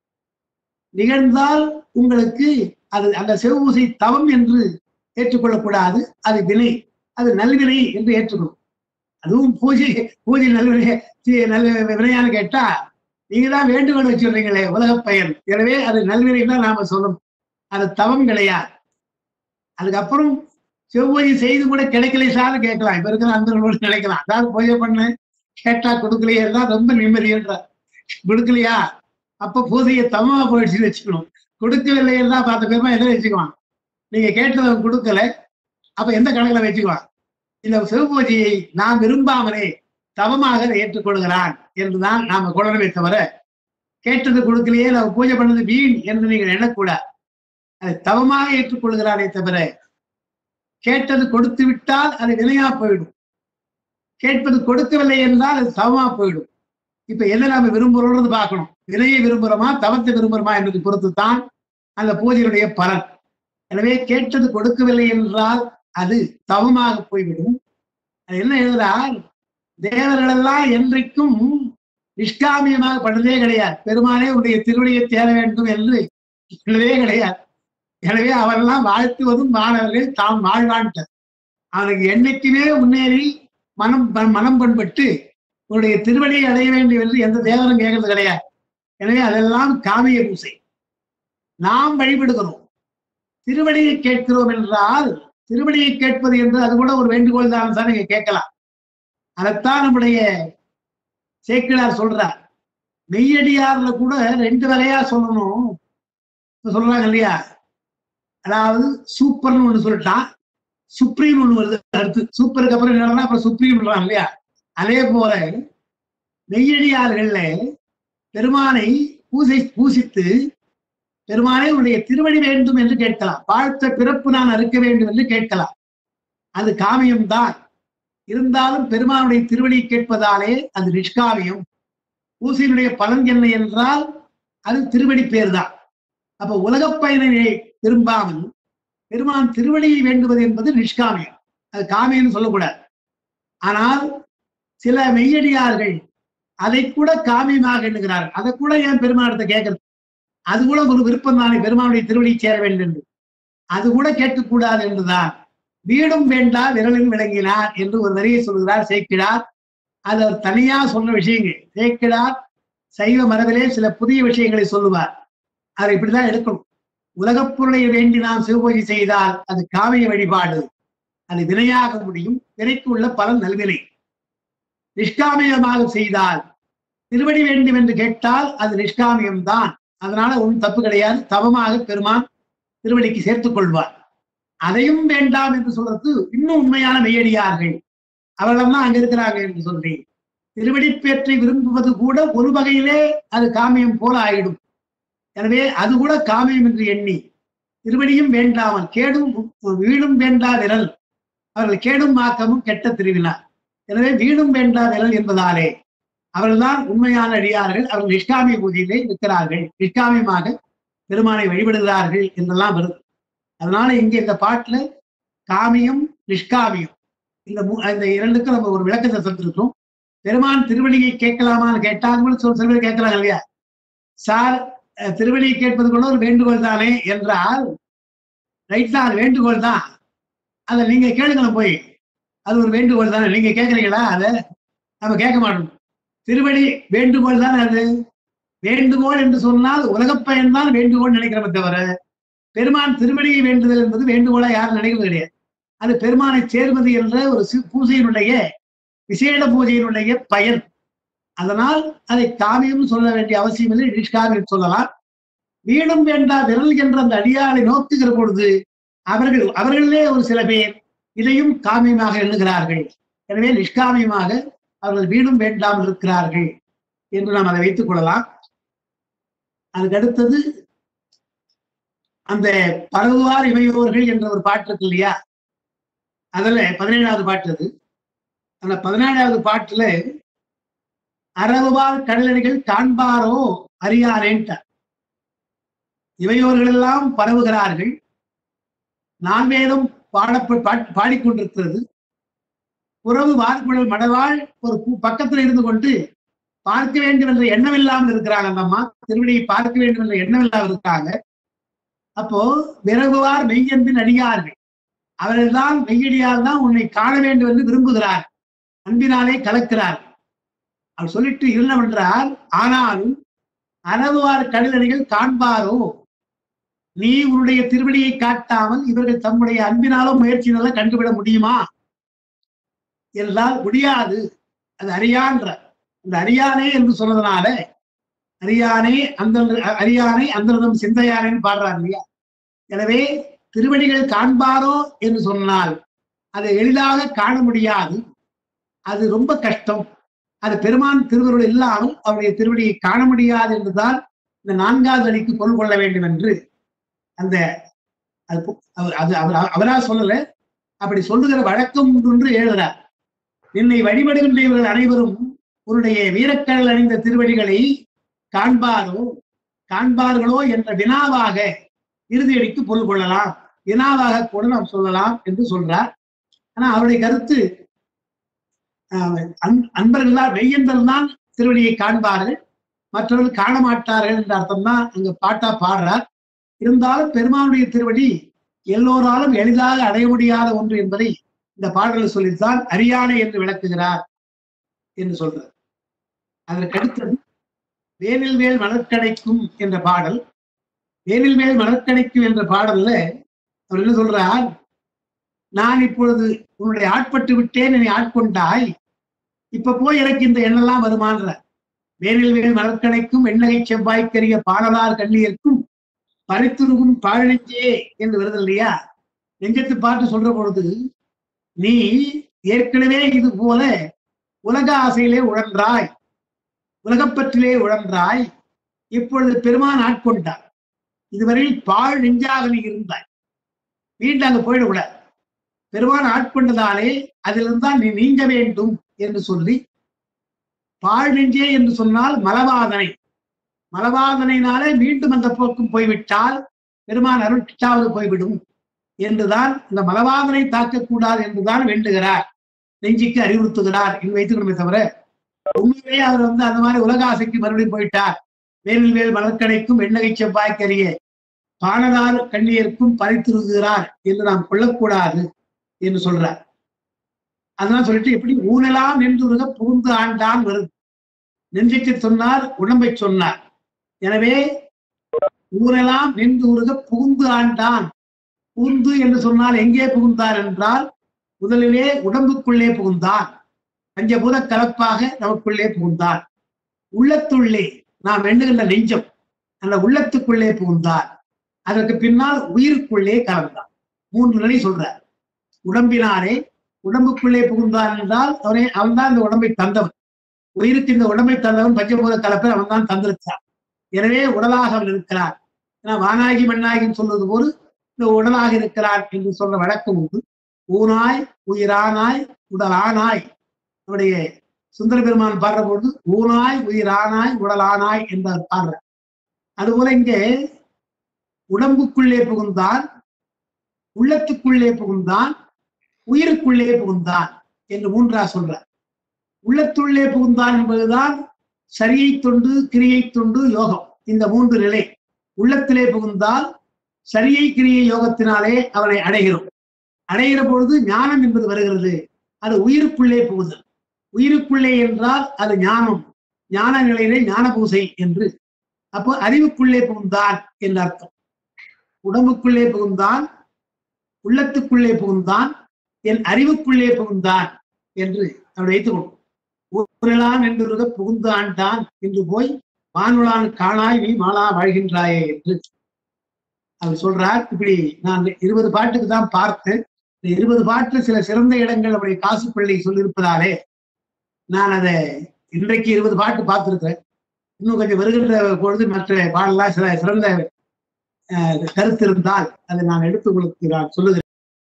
நிகழ்ந்தால் உங்களுக்கு அது அந்த சிவபூசை தவம் என்று ஏற்றுக்கொள்ளக்கூடாது அது வினை அது நல்வினை என்று ஏற்றுக்கணும் அதுவும் பூஜை பூஜை நல்வினை சி- நல்ல வினையான்னு கேட்டா நீங்க தான் வேண்டுகோள் வச்சுடுறீங்களே உலகப் பயன் எனவே அது நல்வினை தான் நாம சொல்லணும் அது தவம் கிடையாது அதுக்கப்புறம் செவ்வொழி செய்து கூட கிடைக்கலை சார் கேட்கலாம் இப்ப இருக்கிற அன்பர்களோடு நினைக்கலாம் அதாவது பூஜை பண்ண கேட்டா கொடுக்கலையே தான் ரொம்ப நிம்மதின்ற கொடுக்கலையா அப்ப பூஜையை தமமா போயிடுச்சுன்னு வச்சுக்கணும் கொடுக்கவில்லை என்றா பார்த்த பேருமா எதை வச்சுக்குவான் நீங்க கேட்டதை அவன் கொடுக்கல அப்ப எந்த கணக்குல வச்சுக்குவான் இந்த சிவபூஜையை நாம் விரும்பாமலே தவமாக அதை ஏற்றுக்கொள்கிறான் என்றுதான் நாம கொள்ளணுமே தவிர கேட்டது கொடுக்கலையே நம்ம பூஜை பண்ணது வீண் என்று நீங்கள் எண்ணக்கூடாது அதை தவமாக ஏற்றுக்கொள்கிறானே தவிர கேட்டது கொடுத்து விட்டால் அது வினையா போயிடும் கேட்பது கொடுக்கவில்லை என்றால் அது தவமா போயிடும் இப்ப எதை நாம விரும்புறோம்னு பார்க்கணும் வினையை விரும்புறோமா தவத்தை விரும்புறோமா என்பதை பொறுத்து தான் அந்த பூஜையினுடைய பலன் எனவே கேட்டது கொடுக்கவில்லை என்றால் அது தவமாக போய்விடும் அது என்ன எழுதுறார் தேவர்கள் எல்லாம் என்றைக்கும் நிஷ்காமியமாக பண்ணதே கிடையாது பெருமானே உடைய திருவடியை தேர வேண்டும் என்று சொல்லவே கிடையாது எனவே அவரெல்லாம் வாழ்த்துவதும் மாணவர்கள் தாம் வாழ்வான்ட்டு அவனுக்கு என்னைக்குமே முன்னேறி மனம் ப- மனம் பண்பட்டு உன்னுடைய திருவடியை அடைய வேண்டும் என்று எந்த தேவரும் கேட்கறது கிடையாது எனவே அதெல்லாம் காமிய பூசை நாம் வழிபடுகிறோம் திருவடியை கேட்கிறோம் என்றால் திருவடியை கேட்பது என்று அது கூட ஒரு வேண்டுகோள் தான் சார் நீங்க கேட்கலாம் அதைத்தான் நம்முடைய சேக்கிழார் சொல்றார் மெய்யடியார்ல கூட ரெண்டு வகையா சொல்லணும் இப்ப சொல்றாங்க இல்லையா அதாவது சூப்பர்னு ஒண்ணு சொல்லிட்டான் சுப்ரீம் ஒண்ணு வருது அடுத்து சூப்பருக்கு அப்புறம் என்னன்னா அப்புறம் சுப்ரீம் இல்லையா அதே போல மெய்யடியார்கள்ல பெருமானை பூசை பூசித்து பெருமானே உன்னுடைய திருவடி வேண்டும் என்று கேட்கலாம் வாழ்த்த பிறப்பு நான் அறுக்க வேண்டும் என்று கேட்கலாம் அது காமியம்தான் இருந்தாலும் பெருமானுடைய திருவடியை கேட்பதாலே அது நிஷ்காமியம் பூசையினுடைய பலன் என்ன என்றால் அது திருவடி பேர் தான் அப்ப உலகப் பயனை விரும்பாமல் பெருமான் திருவடியை வேண்டுவது என்பது நிஷ்காமியம் அது காமியம்னு சொல்லக்கூடாது ஆனால் சில மெய்யடியார்கள் அதை கூட காமியமாக எண்ணுகிறார்கள் அதை கூட ஏன் பெருமானத்தை கேட்கறது அது கூட ஒரு விருப்பம் தானே பெருமானுடைய திருவடி சேர வேண்டும் என்று அது கூட கேட்கக்கூடாது என்றுதான் வீடும் வேண்டா விரலில் விளங்கினார் என்று ஒரு வரியை சொல்கிறார் சேக்கிடார் அது அவர் தனியா சொன்ன விஷயங்கள் சேக்கிடார் சைவ மரபிலே சில புதிய விஷயங்களை சொல்லுவார் அதை இப்படிதான் எடுக்கணும் உலகப் பொருளை வேண்டி நாம் சிவபூஜை செய்தால் அது காமிய வழிபாடு அது வினையாக முடியும் வினைக்கு உள்ள பலன் நல்வினை நிஷ்காமியமாக செய்தால் திருவடி வேண்டும் என்று கேட்டால் அது நிஷ்காமியம்தான் அதனால ஒன்றும் தப்பு கிடையாது தவமாக பெருமான் திருவடிக்கு சேர்த்துக் கொள்வார் அதையும் வேண்டாம் என்று சொல்றது இன்னும் உண்மையான மெய்யடியார்கள் அவர்களெல்லாம் அங்க இருக்கிறாங்க என்று சொல்றேன் திருவடி பேற்றை விரும்புவது கூட ஒரு வகையிலே அது காமியம் போல ஆயிடும் எனவே அது கூட காமியம் என்று எண்ணி திருவடியும் வேண்டாமல் கேடும் வீடும் வேண்டா விரல் அவர்கள் கேடும் மாக்கமும் கெட்ட திருவினார் எனவே வீடும் வேண்டா விரல் என்பதாலே அவர்கள்தான் உண்மையான அடியார்கள் அவர்கள் நிஷ்காமிய பூஜையிலே இருக்கிறார்கள் நிஷ்காமியமாக பெருமானை வழிபடுகிறார்கள் என்றெல்லாம் வருது அதனால இங்க இந்த பாட்டுல காமியம் நிஷ்காமியம் இந்த மூ- இந்த இரண்டுக்கும் நம்ம ஒரு விளக்கத்தை சொல்லிருக்கோம் பெருமான் திருவடியை கேட்கலாமான்னு கேட்டாங்க கூட சொல் சில பேர் கேட்கறாங்க இல்லையா சார் அஹ், திருவடியை கேட்பது கூட ஒரு வேண்டுகோள் தானே என்றால் ரைட் தான் அது வேண்டுகோள் தான் அதை நீங்க கேளுங்களேன் போய் அது ஒரு வேண்டுகோள் தானே நீங்க கேட்கறீங்களா அதை நம்ம கேட்க மாட்டோம் திருவடி வேண்டுகோள் தானே அது வேண்டுகோள் என்று சொன்னால் உலகப் பயன்தான் வேண்டுகோள் நினைக்கிறோமே தவிர பெருமான் திருவடியை வேண்டுதல் என்பது வேண்டுகோளா யாரும் நினைக்கிறது கிடையாது அது பெருமானை சேர்வது என்ற ஒரு சி- பூஜையினுடைய விசேட பூஜையினுடைய பயன் அதனால் அதை காவியம் சொல்ல வேண்டிய அவசியம் இல்லை நிஷ்காவியம் சொல்லலாம் வீடும் வேண்டா விரல் என்ற அந்த அடியாளை நோக்குகிற பொழுது அவர்கள் அவர்களிலே ஒரு சில பேர் இதையும் காமியமாக எண்ணுகிறார்கள் எனவே நிஷ்காமியமாக அவர்கள் வீடும் வேண்டாமல் இருக்கிறார்கள் என்று நாம் அதை வைத்துக் கொள்ளலாம் அதுக்கு அடுத்தது அந்த பரவுவார் இமையோர்கள் என்ற ஒரு பாட்டு இருக்கு இல்லையா அதுல பதினேழாவது பாட்டு அது அந்த பதினேழாவது பாட்டுல அறவுவார் கடலடிகள் காண்பாரோ அறியாரேன்ட்டார் இவையோர்கள் எல்லாம் பரவுகிறார்கள் நான் வேதம் பாடப்ப பாட்- பாடிக்கொண்டிருக்கிறது புறவு வார்குழல் மடவாள் ஒரு கு- பக்கத்துல இருந்து கொண்டு பார்க்க வேண்டும் என்ற எண்ணம் இல்லாமல் இருக்கிறாங்க அந்த அம்மா திருவடியை பார்க்க வேண்டும் என்ற எண்ணம் இல்லாமல் இருக்காங்க அப்போ விரகுவார் மெய்யன்பின் அடியார்கள் அவர்கள்தான் மெய்யடியார் தான் உன்னை காண வேண்டும் என்று விரும்புகிறார் அன்பினாலே கலக்கிறார் அவர் சொல்லிட்டு என்ன பண்றார் ஆனாலும் அறவுவார் கடலடிகள் காண்பாரோ நீ உன்னுடைய திருவடியை காட்டாமல் இவர்கள் தம்முடைய அன்பினாலோ முயற்சியினால கண்டுவிட முடியுமா என்றால் முடியாது அது அறியான்ற இந்த அறியானே என்று சொன்னதுனால அறியானே அந்த அறியானே அந்தரதம் சிந்தையானேன்னு பாடுறார் இல்லையா எனவே திருவடிகள் காண்பாரோ என்று சொன்னால் அதை எளிதாக காண முடியாது அது ரொம்ப கஷ்டம் அது பெருமான் திருவருள் இல்லாமல் அவருடைய திருவடியை காண முடியாது என்றுதான் இந்த நான்காவது அடிக்கு பொருள் கொள்ள வேண்டும் என்று அந்த அது பு- அவர் அது அவர் அவரா சொல்லல அப்படி சொல்லுகிற வழக்கம் உண்டு என்று எழுதுறார் என்னை வழிபடுகின்ற இவர்கள் அனைவரும் உன்னுடைய வீரக்கடல் அணிந்த திருவடிகளை காண்பாரோ காண்பார்களோ என்ற வினாவாக இறுதியடிக்கு பொருள் கொள்ளலாம் வினாவாக கூட நாம் சொல்லலாம் என்று சொல்றார் ஆனா அவருடைய கருத்து ஆஹ், அன்- அன்பர்கள் தான் மெய்யன்பர்கள் தான் திருவடியை காண்பார்கள் மற்றவர்கள் காண மாட்டார்கள் என்ற அர்த்தம் தான் அங்க பாட்டா பாடுறார் இருந்தாலும் பெருமானுடைய திருவடி எல்லோராலும் எளிதாக அடைய முடியாத ஒன்று என்பதை இந்த பாடலில் சொல்லித்தான் அரியானை என்று விளக்குகிறார் என்று சொல்றார் அதற்கு அடுத்தது வேனில் வேல் மலர்க்கடைக்கும் என்ற பாடல் வேனில் வேல் மலர்க்கடைக்கும் என்ற பாடல்ல அவர் என்ன சொல்றார் நான் இப்பொழுது உன்னுடைய ஆட்பட்டு விட்டேன் என்னை ஆட்கொண்டாய் இப்ப போய் எனக்கு இந்த எண்ணெல்லாம் வருமான்ற வேனில் வேல் மலர்க்கடைக்கும் வெண்ணகை செவ்வாய்க்கரிய பாடலார் கண்ணியர்க்கும் பறித்துருகும் பாழனெஞ்சே என்று வருது இல்லையா நெஞ்சத்து பாட்டு சொல்ற பொழுது நீ ஏற்கனவே இது போல உலக ஆசையிலே உழன்றாய் உலகப்பற்றிலே உழன்றாய் இப்பொழுது பெருமான் ஆட்கொண்டார் இதுவரையில் பாழ் நெஞ்சாக நீ இருந்தாய் மீண்டும் அங்க போயிடக்கூடாது பெருமான் ஆட்கொண்டதாலே அதிலிருந்தான் நீ நீங்க வேண்டும் என்று சொல்லி பாழ் நெஞ்சே என்று சொன்னால் மலவாதனை மலவாதனையினாலே மீண்டும் அந்த போக்கும் போய்விட்டால் பெருமான் அருட்சாவது போய்விடும் என்றுதான் இந்த மலவாதனை தாக்கக்கூடாது என்றுதான் வேண்டுகிறார் நெஞ்சுக்கு அறிவுறுத்துகிறார் என்று வைத்துக்கணுமே தவிர உண்மையிலேயே அவர் வந்து அந்த மாதிரி உலக ஆசைக்கு மறுபடியும் போயிட்டார் வேலில் வேல் மலர்க்கடைக்கும் வெண்ணகை செவ்வாய்க்கரிய பானதார் கண்ணியருக்கும் பறித்திருக்கிறார் என்று நாம் கொள்ளக்கூடாது என்று சொல்றார் அதெல்லாம் சொல்லிட்டு எப்படி ஊனெல்லாம் நின்றுருக புகுந்து ஆண்டான் வருது நெஞ்சுக்கு சொன்னார் உடம்பை சொன்னார் எனவே ஊரெல்லாம் நின்று உருக புகுந்து ஆண்டான் புகுந்து என்று சொன்னால் எங்கே புகுந்தார் என்றால் முதலிலே உடம்புக்குள்ளே புகுந்தான் பஞ்சபூத கலப்பாக நமக்குள்ளே புகுந்தான் உள்ளத்துள்ளே நாம் எண்ணுகின்ற நெஞ்சம் அந்த உள்ளத்துக்குள்ளே புகுந்தார் அதற்கு பின்னால் உயிருக்குள்ளே கலந்தான் மூன்று நிலை சொல்றார் உடம்பினாரே உடம்புக்குள்ளே புகுந்தான் என்றால் அவனே அவன்தான் இந்த உடம்பை தந்தவன் உயிருக்கு இந்த உடம்பை தந்தவன் பஞ்சபூத கலப்பை அவன் தான் தந்திருக்கிறான் எனவே உடலாக அவன் இருக்கிறார் ஏன்னா வானாகி மண்ணாகின்னு சொல்வது போல இந்த உடலாக இருக்கிறார் என்று சொல்ற வழக்கம் உண்டு ஊனாய் உயிரானாய் உடலானாய் நம்முடைய சுந்தர பெருமான் பாடுற பொழுது ஊனாய் உயிரானாய் உடலானாய் என்று அவர் பாடுறார் அதுபோல இங்கே உடம்புக்குள்ளே புகுந்தான் உள்ளத்துக்குள்ளே புகுந்தான் உயிருக்குள்ளே புகுந்தான் என்று மூன்றா சொல்றார் உள்ளத்துள்ளே புகுந்தான் என்பதுதான் சரியை தொண்டு கிரியை தொண்டு யோகம் இந்த மூன்று நிலை உள்ளத்திலே புகுந்தால் சரியை கிரியை யோகத்தினாலே அவனை அடைகிறோம் அடைகிற பொழுது ஞானம் என்பது வருகிறது அது உயிருக்குள்ளே புகுதல் உயிருக்குள்ளே என்றால் அது ஞானம் ஞான நிலையிலே ஞான பூசை என்று அப்போ அறிவுக்குள்ளே புகுந்தான் என்று அர்த்தம் உடம்புக்குள்ளே புகுந்தான் உள்ளத்துக்குள்ளே புகுந்தான் என் அறிவுக்குள்ளே புகுந்தான் என்று அவர் வைத்துக்கொள்ளும் ஊரெல்லாம் என்று புகுந்தான்தான் என்று போய் வானுலான் காணாய் நீ மாலா வாழ்கின்றாயே என்று அவர் சொல்றார் இப்படி நான் இருபது பாட்டுக்கு தான் பார்த்தேன் இந்த இருபது பாட்டுல சில சிறந்த இடங்கள் நம்முடைய காசுப்பள்ளி சொல்லியிருப்பதாலே நான் அதை இன்றைக்கு இருபது பாட்டு பார்த்திருக்கிறேன் இன்னும் கொஞ்சம் வருகின்ற பொழுது மற்ற பாடலாம் சில சிறந்த அஹ், கருத்து இருந்தால் அதை நான் எடுத்து உங்களுக்கு நான் சொல்லுகிறேன்